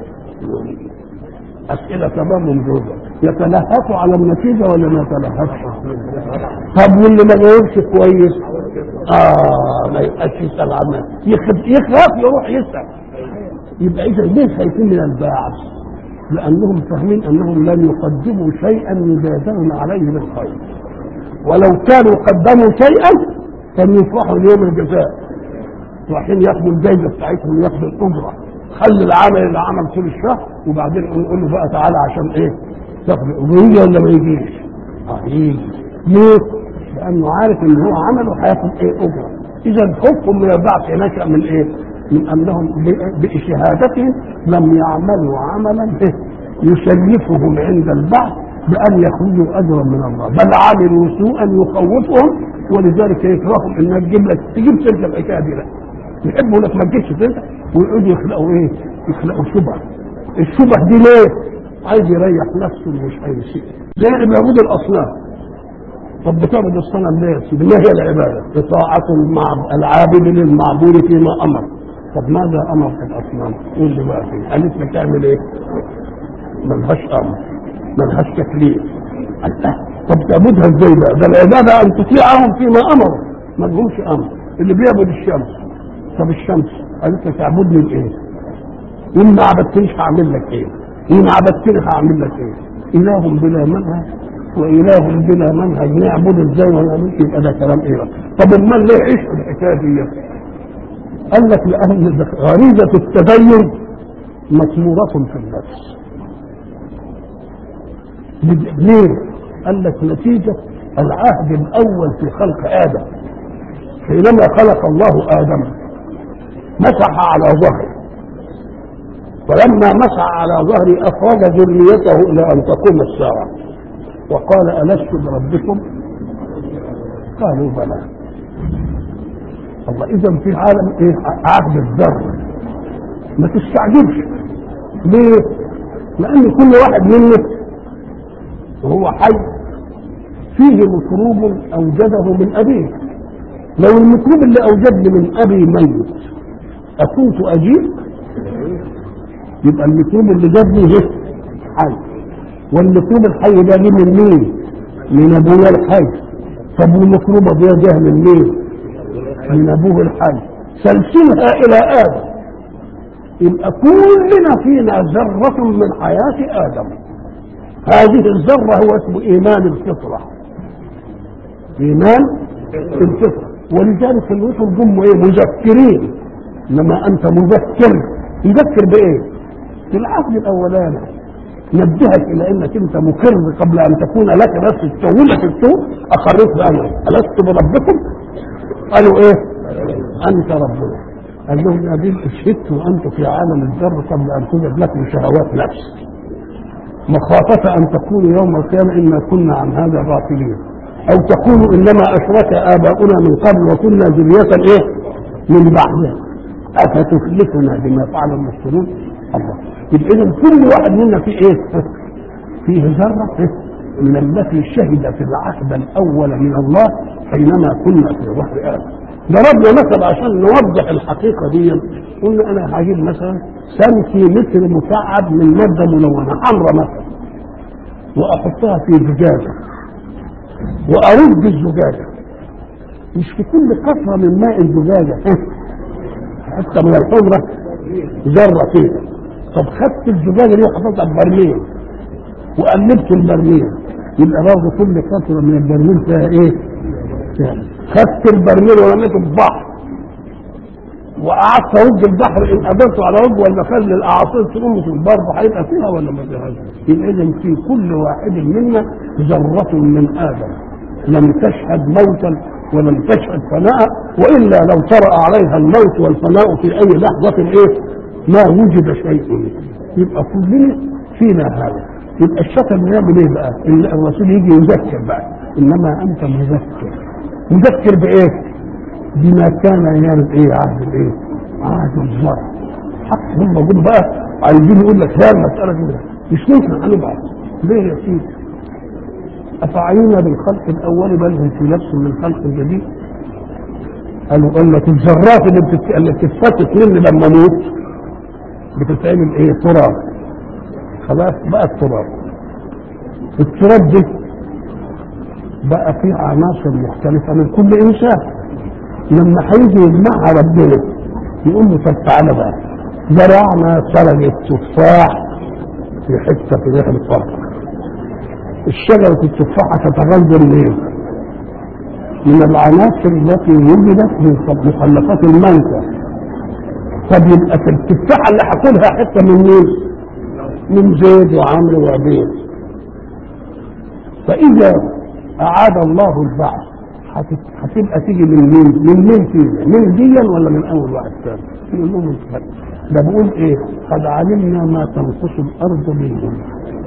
اسئله تمام ممجوده يتلهفوا على النتيجه ولا ما يتلهفش؟ طب واللي ما جاوبش كويس اه ما يبقاش يسال عنها يخاف يروح يسال يبقى اذا ليه خايفين من الباعث؟ لانهم فاهمين انهم لن يقدموا شيئا يجازون عليه بالخير ولو كانوا قدموا شيئا كانوا يفرحوا ليوم الجزاء رايحين ياخدوا الجائزه بتاعتهم وياخدوا الاجره خلي العمل اللي عمل طول الشهر وبعدين نقول له بقى تعالى عشان ايه؟ تاخد الاجره يجي ولا ما يجيش؟ اه يجي ليه؟ لانه عارف ان هو عمله هياخد ايه اجره اذا خوفهم من البعث نشا من ايه؟ من انهم بشهادتهم لم يعملوا عملا يشرفهم عند البعث بان يخرجوا اجرا من الله بل عملوا سوءا يخوفهم ولذلك يكرههم انك تجيب لك تجيب سيره الحكايه دي لا يحبوا لك ما تجيبش سيرتها ويقعدوا يخلقوا ايه؟ يخلقوا شبهه الشبه دي ليه؟ عايز يريح نفسه مش اي شيء زي اللي بيعبدوا الاصنام طب بتعبد الصنم ليه؟ ما هي العباده؟ اطاعه العابد للمعبود فيما امر طب ماذا امر في الاصنام؟ قول لي بقى فيه قالت لك تعمل ايه؟ ملهاش امر ملهاش تكليف الله طب تعبدها ازاي بقى؟ ده العباده ان تطيعهم فيما امروا ما لهمش امر اللي بيعبد الشمس طب الشمس قالت له تعبدني بايه؟ ان ما عبدتنيش هعمل لك ايه؟ ان عبدتني هعمل لك ايه؟ اله بلا منهج واله بلا منهج نعبد ازاي ولا نعمل يبقى ده كلام ايه بقى؟ طب امال ليه عيش الحكايه دي؟ قال لك لان غريزه التدين مثموره في النفس ليه؟ قال لك نتيجه العهد الاول في خلق ادم حينما خلق الله ادم مسح على ظهره فلما مسح على ظهري اخرج ذريته الى ان تقوم الساعه وقال الست بربكم قالوا بلى الله اذا في عالم ايه عهد الذر ما تستعجبش ليه لان كل واحد منا وهو حي فيه مكروب اوجده من ابيه لو المكروب اللي اوجدني من ابي ميت اكنت اجيب يبقى المكروب اللي جابني ده حي والمكروب الحي ده جه من مين؟ من ابويا الحي طب والمكروبه دي جه من مين؟ من ابوه الحي سلسلها الى ادم يبقى كلنا فينا ذرة من حياة آدم هذه الذرة هو اسمه إيمان الفطرة إيمان الفطرة ولذلك الرسل جم إيه مذكرين إنما أنت مذكر يذكر بإيه؟ في العهد الأولاني نبهك إلى أنك أنت مقر قبل أن تكون لك نفس تسوي لك السوء أقريت بأمرك ألست بربكم؟ قالوا إيه؟ أنت ربنا قال لهم يا بنت شهدت وأنت في عالم الذر قبل أن توجد لكم شهوات نفس مخافة أن تقولوا يوم القيامة إنا كنا عن هذا غافلين أو تقولوا إنما أشرك آباؤنا من قبل وكنا ذرية إيه؟ من بعدها أفتهلكنا بما فعل المسلمون الله يبقى إذا كل واحد منا فيه إيه؟ فيه ذرة من التي شهد في العهد الأول من الله حينما كنا في ظهر آدم ضربنا مثل عشان نوضح الحقيقة دي قلنا أنا هجيب مثلا سنتيمتر مكعب من مادة ملونة حمراء مثلا وأحطها في زجاجة وأرد الزجاجة مش في كل قطرة من ماء الزجاجة حتى من الحمرة ذرة فيها طب خدت الزجاجة دي وحطيتها في برميل وقلبت البرميل يبقى برضه كل قطرة من البرميل فيها ايه؟ فيها خدت البرميل ورميته في البحر وقعدت ارد البحر ان قدرت على رد ولا خلي الاعاصير تقوم في البر هيبقى فيها ولا ما فيهاش؟ يبقى اذا في كل واحد منا ذرة من ادم لم تشهد موتا ولم تشهد فناء والا لو طرأ عليها الموت والفناء في اي لحظة ايه؟ ما وجد شيء يبقى كلنا فينا هذا يبقى الشطر بيعمل ايه بقى؟ الرسول يجي يذكر بقى انما انت مذكر مذكر بايه؟ بما كان يعمل ايه عهد الايه؟ عهد الزرع حتى هم جم بقى عايزين يقول لك هي المساله دي مش ممكن هنبعث ليه يا سيدي؟ افعينا بالخلق الاول بل هم في نفس من الخلق الجديد قالوا قال لك الذرات اللي بتت... اللي بتتفتت مني لما اموت بتتعمل ايه؟ تراب خلاص بقى التراب التراب دي بقى فيه عناصر مختلفة من كل إنسان لما هيجي يجمعها ربنا يقول له طب تعالى بقى زرعنا شجرة تفاح في حتة في داخل الفرق الشجرة التفاحة تتغذى منين؟ من العناصر التي وجدت من مخلفات المنكر طب يبقى التفاحة اللي هاكلها حتة من مين؟ من زيد وعمرو وعبيد فإذا أعاد الله البعث هتبقى تيجي من مين؟ من مين فينا؟ من ديا ولا من أول واحد ثاني؟ يقول لهم انت ده بقول إيه؟ قد علمنا ما تنقص الأرض منهم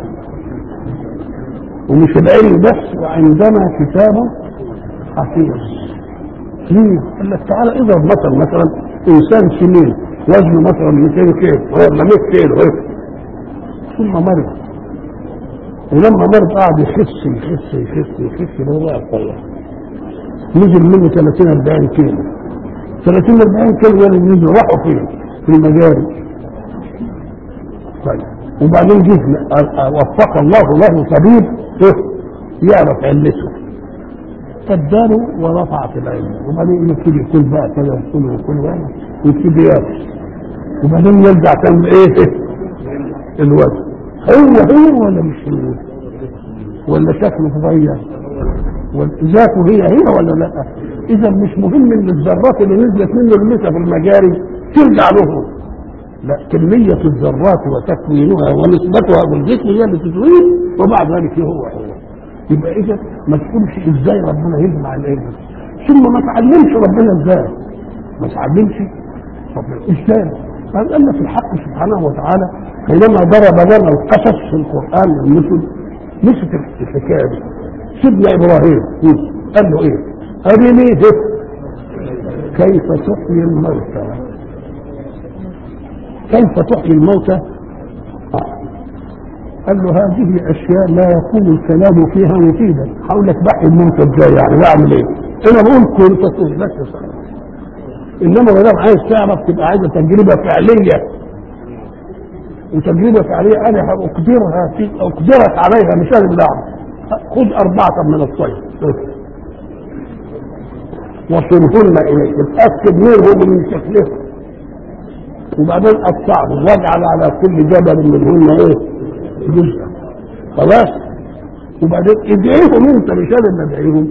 ومش العلم بس وعندنا كتاب حفيظ ليه؟ قال لك تعالى اضرب مثلا مثلا انسان سمين وزنه مثلا 200 كيلو ولا 100 كيلو ثم مرض ولما مرض قعد يخس يخس يخس يخس هو بقى طلع نزل منه 30 40 كيلو 30 40 كيلو يعني نزل راحوا فين؟ في المجاري طيب وبعدين جه وفق الله له طبيب يعرف علته فاداله ورفع في العلم وبعدين يقول كل بقى كذا وكل وكل ويبتدي ياكل وبعدين يرجع تاني ايه الوزن هو هو ولا مش هو ولا شكله اتغير ذاته هي هي ولا لا اذا مش مهم ان الذرات اللي نزلت منه المسا في المجاري ترجع له لا كمية الذرات وتكوينها ونسبتها بالجسم هي اللي تتوين وبعد ذلك هو هو يبقى اذا ما تقولش ازاي ربنا يجمع الابن ثم ما تعلمش ربنا ازاي ما تعلمش ربنا ازاي قال ان في الحق سبحانه وتعالى حينما ضرب لنا القصص في القران والمثل مسك الحكايه دي سيدنا ابراهيم قال له ايه؟ ارني كيف تحيي الموتى كيف تحيي الموتى؟ آه. قال له هذه اشياء لا يكون الكلام فيها مفيدا هقول لك بحي الموتى ازاي يعني بعمل ايه؟ انا بقول كن تكون بس يا صاحبي انما ما دام عايز تعرف تبقى عايزه تجربه فعليه وتجربه فعليه انا اقدرها في اقدرك عليها مش انا اللي اعمل خذ اربعه من الطير وصرهن اليك اتاكد منهم من شكلهم وبعدين قطعهم واجعل على كل جبل منهن ايه جزءا خلاص وبعدين ادعيهم انت مش انا اللي ادعيهم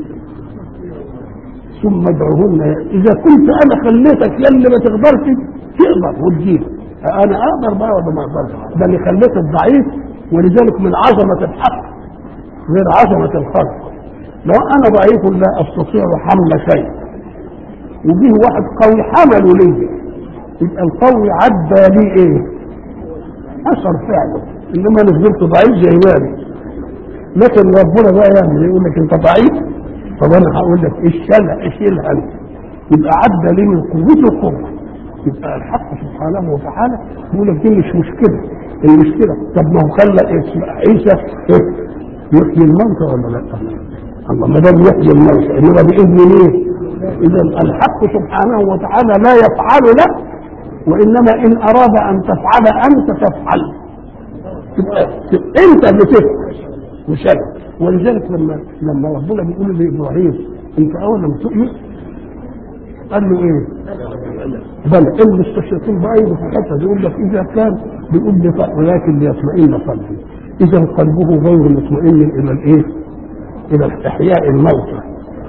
ثم ادعوهن اذا كنت انا خليتك يا اللي ما تقدرش تقدر وتجيب انا اقدر بقى ولا ما اقدرش ده اللي خليت الضعيف ولذلك من عظمه الحق غير عظمه الخلق لو انا ضعيف لا استطيع حمل شيء وجيه واحد قوي حمله لي يبقى القوي عدى لي ايه اثر فعله انما انا فضلت ضعيف زي مالي لكن ربنا بقى يعمل يقول لك انت ضعيف طب انا هقول لك اشيلها اشيلها انت يبقى عدى لي من قوته قوه يبقى الحق سبحانه وتعالى يقول لك دي مش مشكله المشكله طب ما هو خلى عيسى إيه؟ يحيي الموتى ولا لا؟ الله ما دام يحيي الموتى انما باذن مين؟ اذا الحق سبحانه وتعالى لا يفعل لك وانما ان اراد ان تفعل انت تفعل تبقى انت اللي تفعل مش انا ولذلك لما لما ربنا بيقول لابراهيم انت اولا تؤمن قال له ايه؟ بل ان الشياطين بقى في الحته بيقول لك اذا كان بيقول لي ولكن ليطمئن قلبي اذا قلبه غير مطمئن الى الايه؟ الى احياء الموتى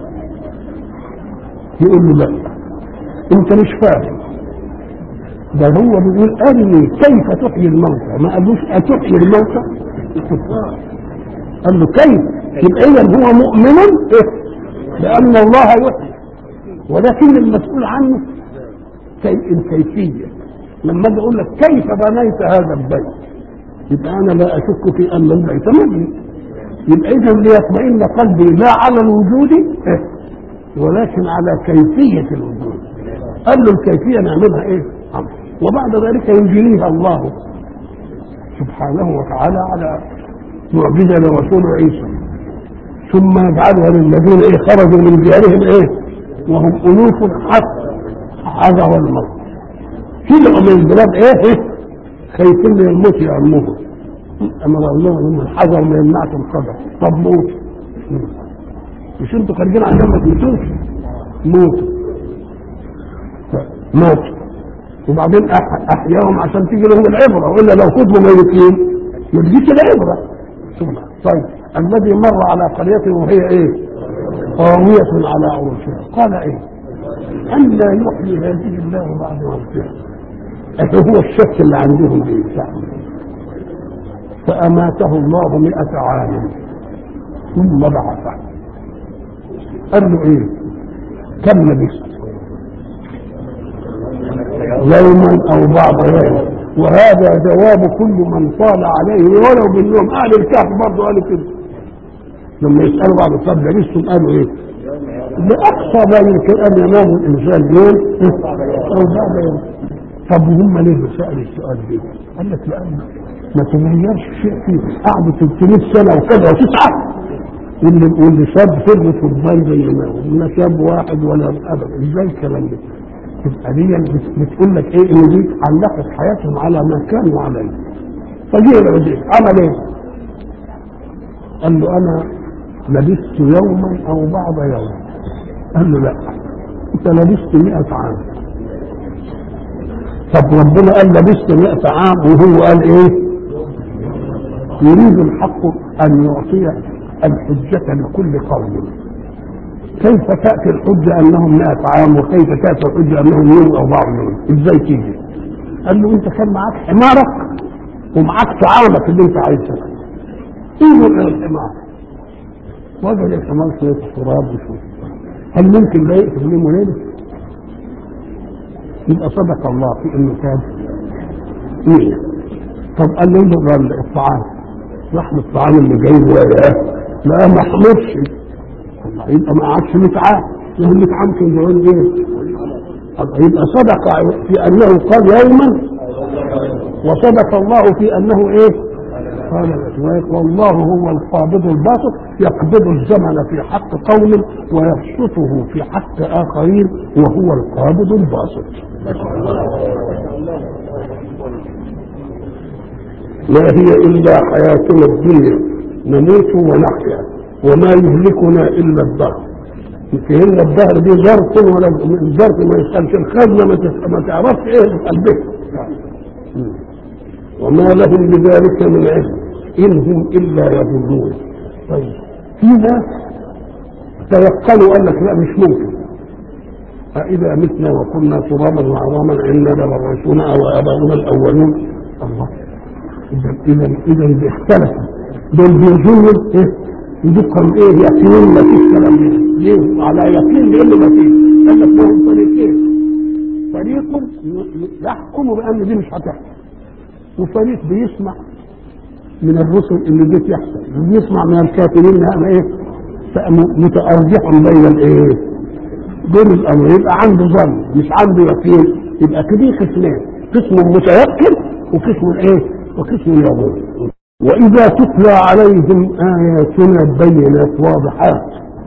يقول له لا انت مش فاهم ده هو بيقول ارني كيف تحيي الموتى ما قالوش اتحيي الموتى قال له كيف يبقى اذا هو مؤمن إيه؟ بان الله يحيي ولكن المسؤول عنه كي الكيفيه لما اجي اقول لك كيف بنيت هذا البيت يبقى انا لا اشك في ان البيت مبني يبقى اذا ليطمئن قلبي لا على الوجود إيه؟ ولكن على كيفيه الوجود قال له الكيفيه نعملها ايه وبعد ذلك يجريها الله سبحانه وتعالى على معجزه لرسول عيسى ثم يجعلها للذين ايه خرجوا من ديارهم ايه وهم الوف حتى حذر الموت طلعوا من البلاد ايه, إيه؟ خايفين من الموت يعمهم امر الله ان الحذر ما يمنعش القدر طب موت مش انتوا خارجين عشان ما تموتوش موتوا موت وبعدين احياهم عشان تيجي لهم العبره والا لو فضلوا ميتين ما تجيش العبره طيب الذي مر على قريه وهي ايه؟ خاوية على عروشها قال ايه؟ أن لا يحيي هذه الله بعد موتها هو الشك اللي عندهم بإنسان فأماته الله مئة عام ثم بعثه قال له ايه؟ كم لبثت؟ يوما او بعض يوم وهذا جواب كل من طال عليه ولو باليوم اهل الكهف برضه قالوا كده لما يسالوا بعض الطب لبستم قالوا ايه؟ باقصى ما يمكن ان ينام الانسان يوم او بعض يوم طب وهم ليه سالوا السؤال ده؟ قال لك لان ما تغيرش شيء فيه قعدوا 300 سنه وكذا وتسعه واللي واللي شاب فضل في الضي زي ما هو لا شاب واحد ولا ابدا ازاي الكلام ده؟ تبقى دي بتقول لك ايه ان دي علقت حياتهم على ما كانوا عليه فجه العزيز عمل ايه؟ قال له انا لبثت يوما او بعض يوم قال له لا انت لبثت 100 عام طب ربنا قال لبست 100 عام وهو قال ايه يريد الحق ان يعطي الحجة لكل قوم كيف تأتي الحجة انهم 100 عام وكيف تأتي الحجة انهم يوم او بعض يوم ازاي تيجي قال له انت كان معاك حمارك ومعاك طعامك اللي انت عايزه ايه الى الحمار وجد الحمار شوية تراب وشوية هل ممكن ده يقتل يوم وليلة؟ يبقى صدق الله في انه كان ايه طب قال له انظر الطعام لحم الطعام اللي جاي وياه لا ما حمرش الله يبقى ما قعدش 100 عام له 100 عام كان زمان ايه الله يبقى صدق في انه قال يوما وصدق الله في انه ايه قال والله هو القابض الباسط يقبض الزمن في حق قوم ويبسطه في حق اخرين وهو القابض الباسط ما هي الا حياتنا الدنيا نموت ونحيا وما يهلكنا الا الدهر فهمنا الدهر دي ظرف ولا الظرف ما يسالش الخزنه ما تعرفش ايه اللي في قلبها وما لهم بذلك من علم إن هم إلا يظنون طيب في ناس توكلوا قال لك لا مش ممكن أإذا متنا وكنا ترابا وعظاما إنا لمبعوثون أو آباؤنا الأولون الله إذا إذا إذا اختلفوا دول بيظنوا إيه يذكر إيه يقين ما فيش كلام ليه على يقين لأنه ما فيش قال لك لهم طريقين فريق يحكم بأن دي مش هتحصل وفريق بيسمع من الرسل اللي دي تحصل وبيسمع من الكافرين هذا ايه متأرجح بين الايه بين الامر يبقى عنده ظن مش عنده يقين يبقى كده قسمين قسم متيقن وقسم ايه وقسم يظن واذا تتلى عليهم اياتنا بينات واضحات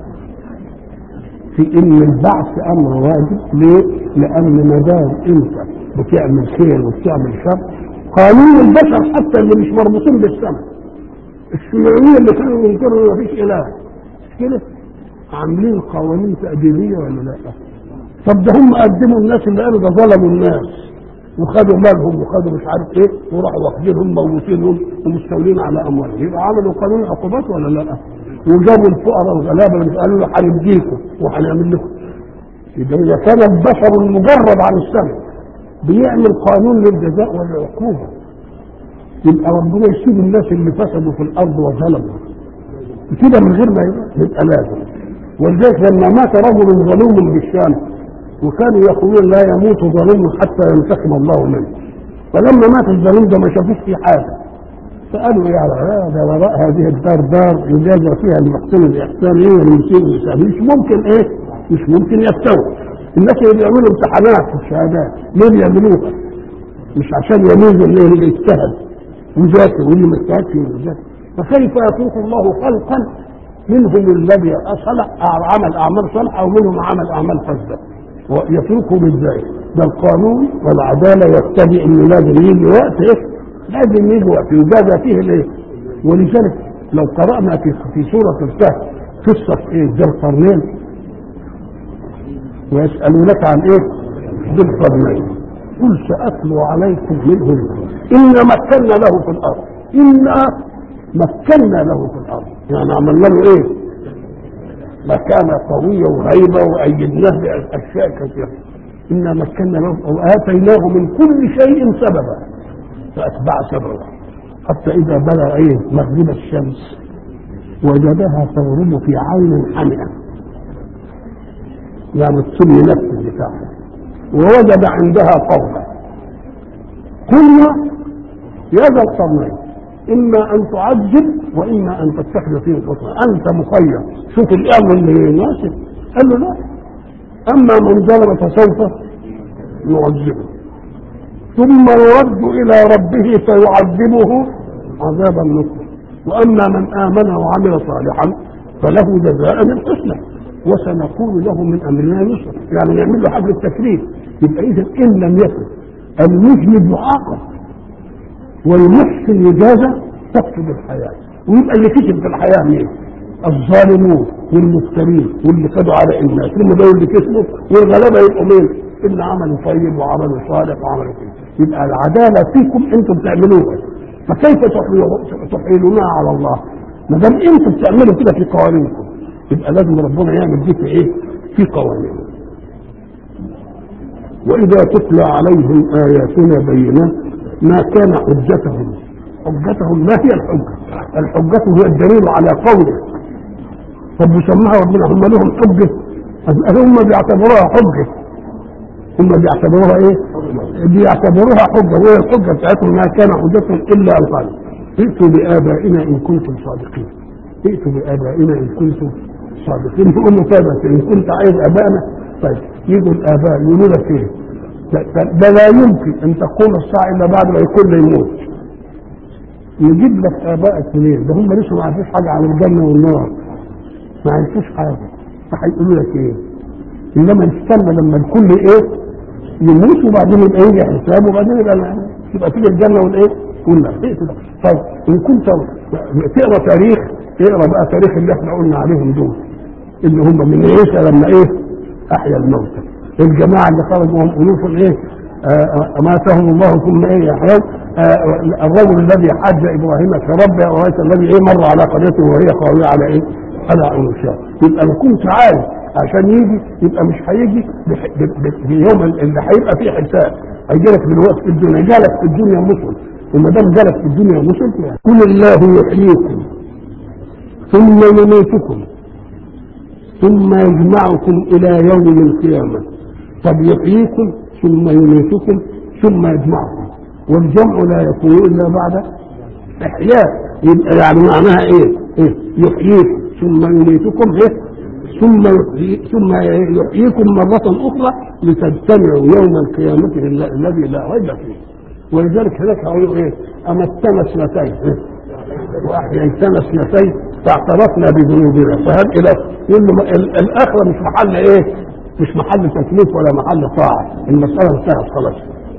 في ان البعث امر واجب ليه؟ لان ما دام انت بتعمل خير وبتعمل شر قانون البشر حتى اللي مش مربوطين بالسماء الشيوعيين اللي كانوا ينكروا ما فيش اله مش كده عاملين قوانين تأديبية ولا لا طب ده هم قدموا الناس اللي قالوا ده ظلموا الناس وخدوا مالهم وخدوا مش عارف ايه وراحوا واخدينهم موتينهم ومستولين على اموالهم يبقى عملوا قانون عقوبات ولا لا وجابوا الفقراء والغلابه اللي قالوا له هنديكم وهنعمل لكم يبقى اذا كان البشر المجرد عن السماء بيعمل قانون للجزاء والعقوبة يبقى ربنا يسيب الناس اللي فسدوا في الأرض وظلموا كده من غير ما يبقى لازم ولذلك لما مات رجل ظلوم بالشام وكانوا يقولون لا يموت ظلوم حتى ينتقم الله منه فلما مات الظلوم ده ما شافوش فيه حاجة فقالوا يا هذا وراء هذه الدار دار يجازى فيها المحسن الإحسان ايه والمسيء الإحسان مش ممكن ايه مش ممكن يستوي الناس اللي بيعملوا امتحانات في الشهادات ليه بيعملوها؟ مش عشان يميزوا اللي اللي اجتهد وذاكر واللي ما اجتهدش وذاكر فكيف يترك الله خلقا منهم الذي صلح عمل اعمال صالحه ومنهم عمل اعمال فاسده ويتركهم ازاي؟ ده القانون والعداله يقتضي انه لازم يجي وقت ايه؟ لازم يجي وقت يجازى فيه الايه؟ ولذلك لو قرانا في في سوره الكهف قصه ايه؟ ذي القرنين ويسألونك عن ايه ذي القرنين قل سأتلو عليكم منه إنا مكنا له في الأرض إنا مكنا له في الأرض يعني عملنا له ايه مكانة قوية وهيبة وأيدناه بأشياء كثيرة إنا مكنا له وآتيناه من كل شيء سببا فأتبع سببا حتى إذا بلغ إيه مغرب الشمس وجدها تغرب في عين حمئة يعني السم نفسه بتاعها ووجد عندها قوما قلنا يا ذا القرنين اما ان تعذب واما ان تتخذ فيه حسنا انت مخير شوف الامر اللي يناسب قال له لا اما من ظلم فسوف نعذبه ثم يرد الى ربه فيعذبه عذابا نكرا واما من امن وعمل صالحا فله جزاء الحسنى وسنقول له من امرنا يسرا يعني نعمل له حبل التكليف يبقى اذا ان لم يكن المذنب يعاقب والمحسن يجازى تفقد الحياه ويبقى اللي كسب في الحياه مين؟ الظالمون والمفترين واللي خدوا على الناس هم دول اللي كسبوا والغلابه يبقوا مين؟ اللي عملوا طيب وعملوا صالح وعملوا كده يبقى العداله فيكم انتم بتعملوها فكيف تحيلوا- تحيلونها على الله ما دام انتم بتعملوا كده في قوانينكم يبقى لازم ربنا يعمل دي في ايه في قوانينه واذا تتلى عليهم اياتنا بينات ما كان حجتهم حجتهم ما هي الحجه الحجه هي الدليل على قوله طب يسمها ربنا هم لهم حجه أم هم بيعتبروها حجه هم بيعتبروها ايه بيعتبروها حجه وهي الحجه بتاعتهم ما كان حجتهم الا القلب ائتوا بابائنا ان كنتم صادقين ائتوا بابائنا ان كنتم صادقين يقول له طيب بس ان كنت عايز ابائنا طيب يجوا الاباء يقولوا لك ايه ده, ده, ده لا يمكن ان تقوم الساعه الا بعد ما يكون يموت يجيب لك ابائك منين ده هم لسه ما عرفوش حاجه عن الجنه والنار ما عرفوش حاجه فهيقولوا لك ايه انما نستنى لما الكل ايه يموت وبعدين يبقى يجي حساب وبعدين يبقى يبقى تيجي الجنه والايه والنار إيه كده؟ طيب ان كنت تقرا تاريخ اقرا بقى تاريخ اللي احنا قلنا عليهم دول اللي هم من عيسى لما ايه احيا الموتى الجماعه اللي خرجوا وهم الوف ايه آه، اماتهم الله ثم ايه يحيون آه، الرجل الذي حج ابراهيم في ربه ورأيت الذي ايه مر على قريته وهي خاويه على ايه؟ على عروشها يبقى لو كنت عارف عشان يجي يبقى مش هيجي بح- ب- ب- باليوم اللي هيبقى فيه حساب هيجي لك دلوقتي في الدنيا جالك في الدنيا مسلم وما دام جالك في الدنيا مسلم قل الله يحييكم ثم يميتكم ثم يجمعكم الى يوم القيامه طب يحييكم ثم يميتكم ثم يجمعكم والجمع لا يكون الا بعد احياء يبقى يعني معناها ايه؟ إيه؟ يحييكم ثم يميتكم ايه؟ ثم يحيي ثم يحييكم مرة أخرى لتجتمعوا يوم القيامة الل- الذي لا ريب فيه ولذلك هناك هيقولوا ايه؟ أمتنا اثنتين إيه؟ وأحييتنا اثنتين فاعترفنا بذنوبنا فهل إلى يقول له ال- الآخرة مش محل إيه؟ مش محل تكليف ولا محل طاعة المسألة انتهت خلاص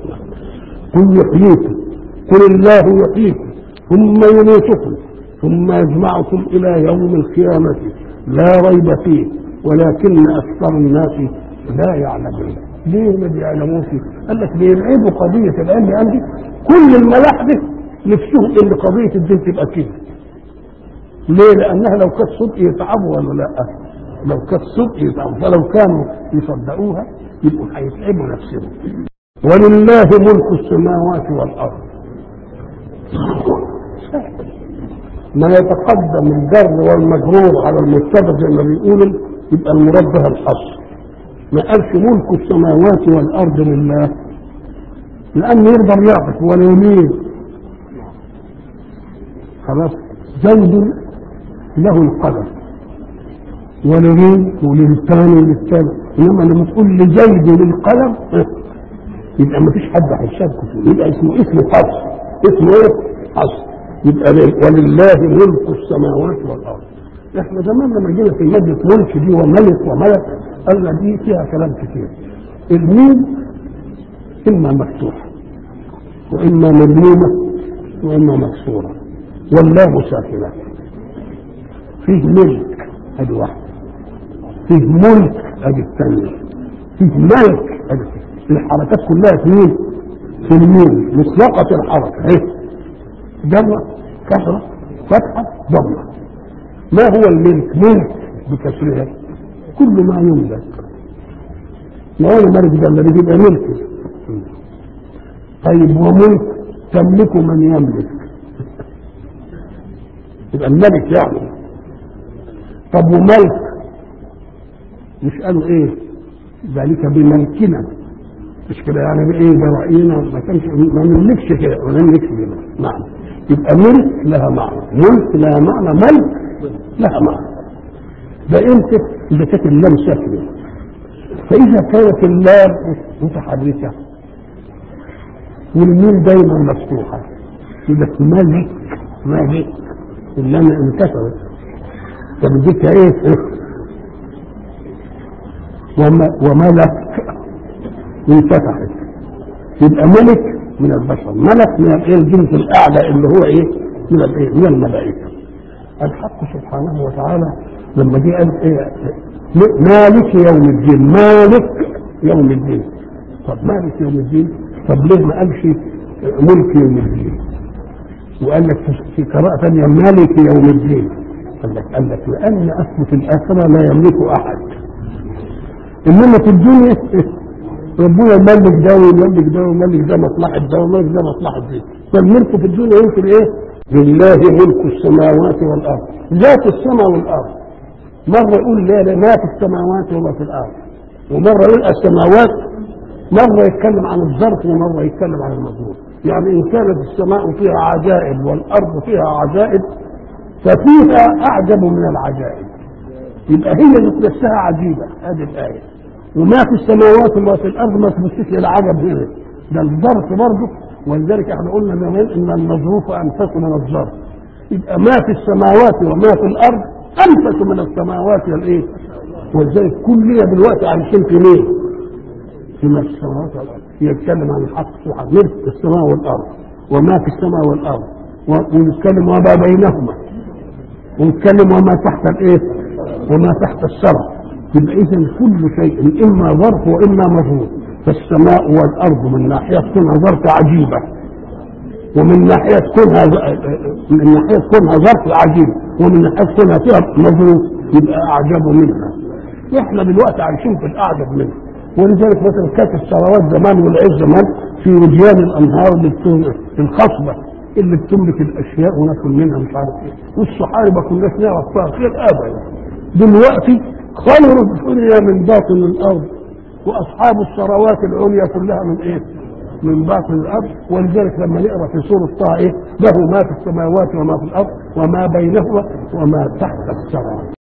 قل يحييكم قل الله يحييكم ثم يميتكم ثم يجمعكم الى يوم القيامه لا ريب فيه ولكن اكثر الناس لا يعلمون ليه ما بيعلموش قال لك بيلعبوا قضيه العلم عندي كل الملاحده نفسهم ان قضيه الدين تبقى كده ليه لانها لو كانت صدق يتعبوا ولا لا لو كانت صدق يتعبوا فلو كانوا يصدقوها يبقوا هيتعبوا نفسهم ولله ملك السماوات والارض ما يتقدم الجر والمجرور على المبتدا زي ما بيقولوا يبقى المراد بها الحصر ما قالش ملك السماوات والارض لله لان يقدر يعطف ولا يمين خلاص زيد له القدر ولمين وللثاني وللثاني انما لما تقول لزيد للقلم يبقى ما فيش حد هيشاركه فيه يبقى اسمه اسم حصر اسمه ايه؟ حصر يبقى لل- ولله ملك السماوات والارض احنا زمان لما جينا في مادة ملك دي وملك وملك قالنا دي فيها كلام كتير الميم اما مفتوحه واما مضمومه واما مكسوره واللام ساكنه فيه ملك ادي واحده فيه ملك ادي الثانيه فيه ملك ادي الحركات كلها في مين؟ في الميم مطلقة الحركة اهي جمع كسرة فتحة ضمة ما هو الملك؟ ملك بكسرها كل ما يملك ما هو الملك ده الذي يبقى ملكه طيب وملك تملك من يملك يبقى الملك يعني طب وملك مش قالوا ايه ذلك بملكنا مش كده يعني بايه برأينا ما كانش ما نملكش كده ما نملكش كده معنى يبقى ملك لها معنى ملك لها معنى ملك لها معنى ده امتى اذا كانت اللام ساكنه فاذا كانت اللام متحركه والميم دايما مفتوحه يبقى ملك ملك اللام انكسرت فبديك ايه وم- وملك انفتحت يبقى ملك من البشر ملك من الايه الجنس الاعلى اللي هو ايه من الايه من الملائكه الحق سبحانه وتعالى لما جه قال ايه مالك يوم الدين مالك يوم الدين طب مالك يوم الدين طب ليه ما قالش ملك يوم الدين وقال لك في قراءة ثانية مالك يوم الدين قال لك قال لك لأن أصل في الآخرة لا يملك أحد إنما في الدنيا ربنا يملك ده ويملك ده ويملك ده مصلحة ده ويملك ده مصلحة دي فالملك في الدنيا يمكن إيه؟ لله ملك السماوات والأرض ذات السماء والأرض مرة يقول لا لا ما في السماوات وما في الأرض ومرة يقول السماوات مرة يتكلم عن الظرف ومرة يتكلم عن المظلوم يعني إن كانت السماء فيها عجائب والأرض فيها عجائب ففيها أعجب من العجائب يبقى هي ذات نفسها عجيبة هذه الآية وما في السماوات وما في الأرض ما تبصش للعجب هنا ده الظرف برضه ولذلك احنا قلنا زمان ان النظروف انفس من الظرف يبقى ما في السماوات وما في الارض انفس من السماوات والايه ولذلك كلنا دلوقتي عايشين في ليه؟ في ما في السماوات والارض يتكلم عن الحق سبحانه ملك السماء والارض وما في السماء والارض ونتكلم وما بينهما ونتكلم وما تحت الايه؟ وما تحت الثرى يبقى اذا كل شيء اما ظرف واما مظروف فالسماء والارض من ناحيه كونها ظرف عجيبه ومن ناحيه كونها من ناحيه كونها ظرف عجيب ومن ناحيه كونها فيها مظروف يبقى اعجب منها احنا دلوقتي عايشين في الاعجب منها ولذلك مثلا كانت الثروات زمان والعز زمان في رجال الانهار اللي بتن- الخصبه اللي بتملك الاشياء وناكل منها مش عارف ايه والصحاري ما كناش نعرف فيها خير ابدا دلوقتي خير الدنيا من باطن الارض واصحاب الثروات العليا كلها من ايه؟ من باطن الارض ولذلك لما نقرا في سوره طه ايه؟ له ما في السماوات وما في الارض وما بينهما وما تحت الثرى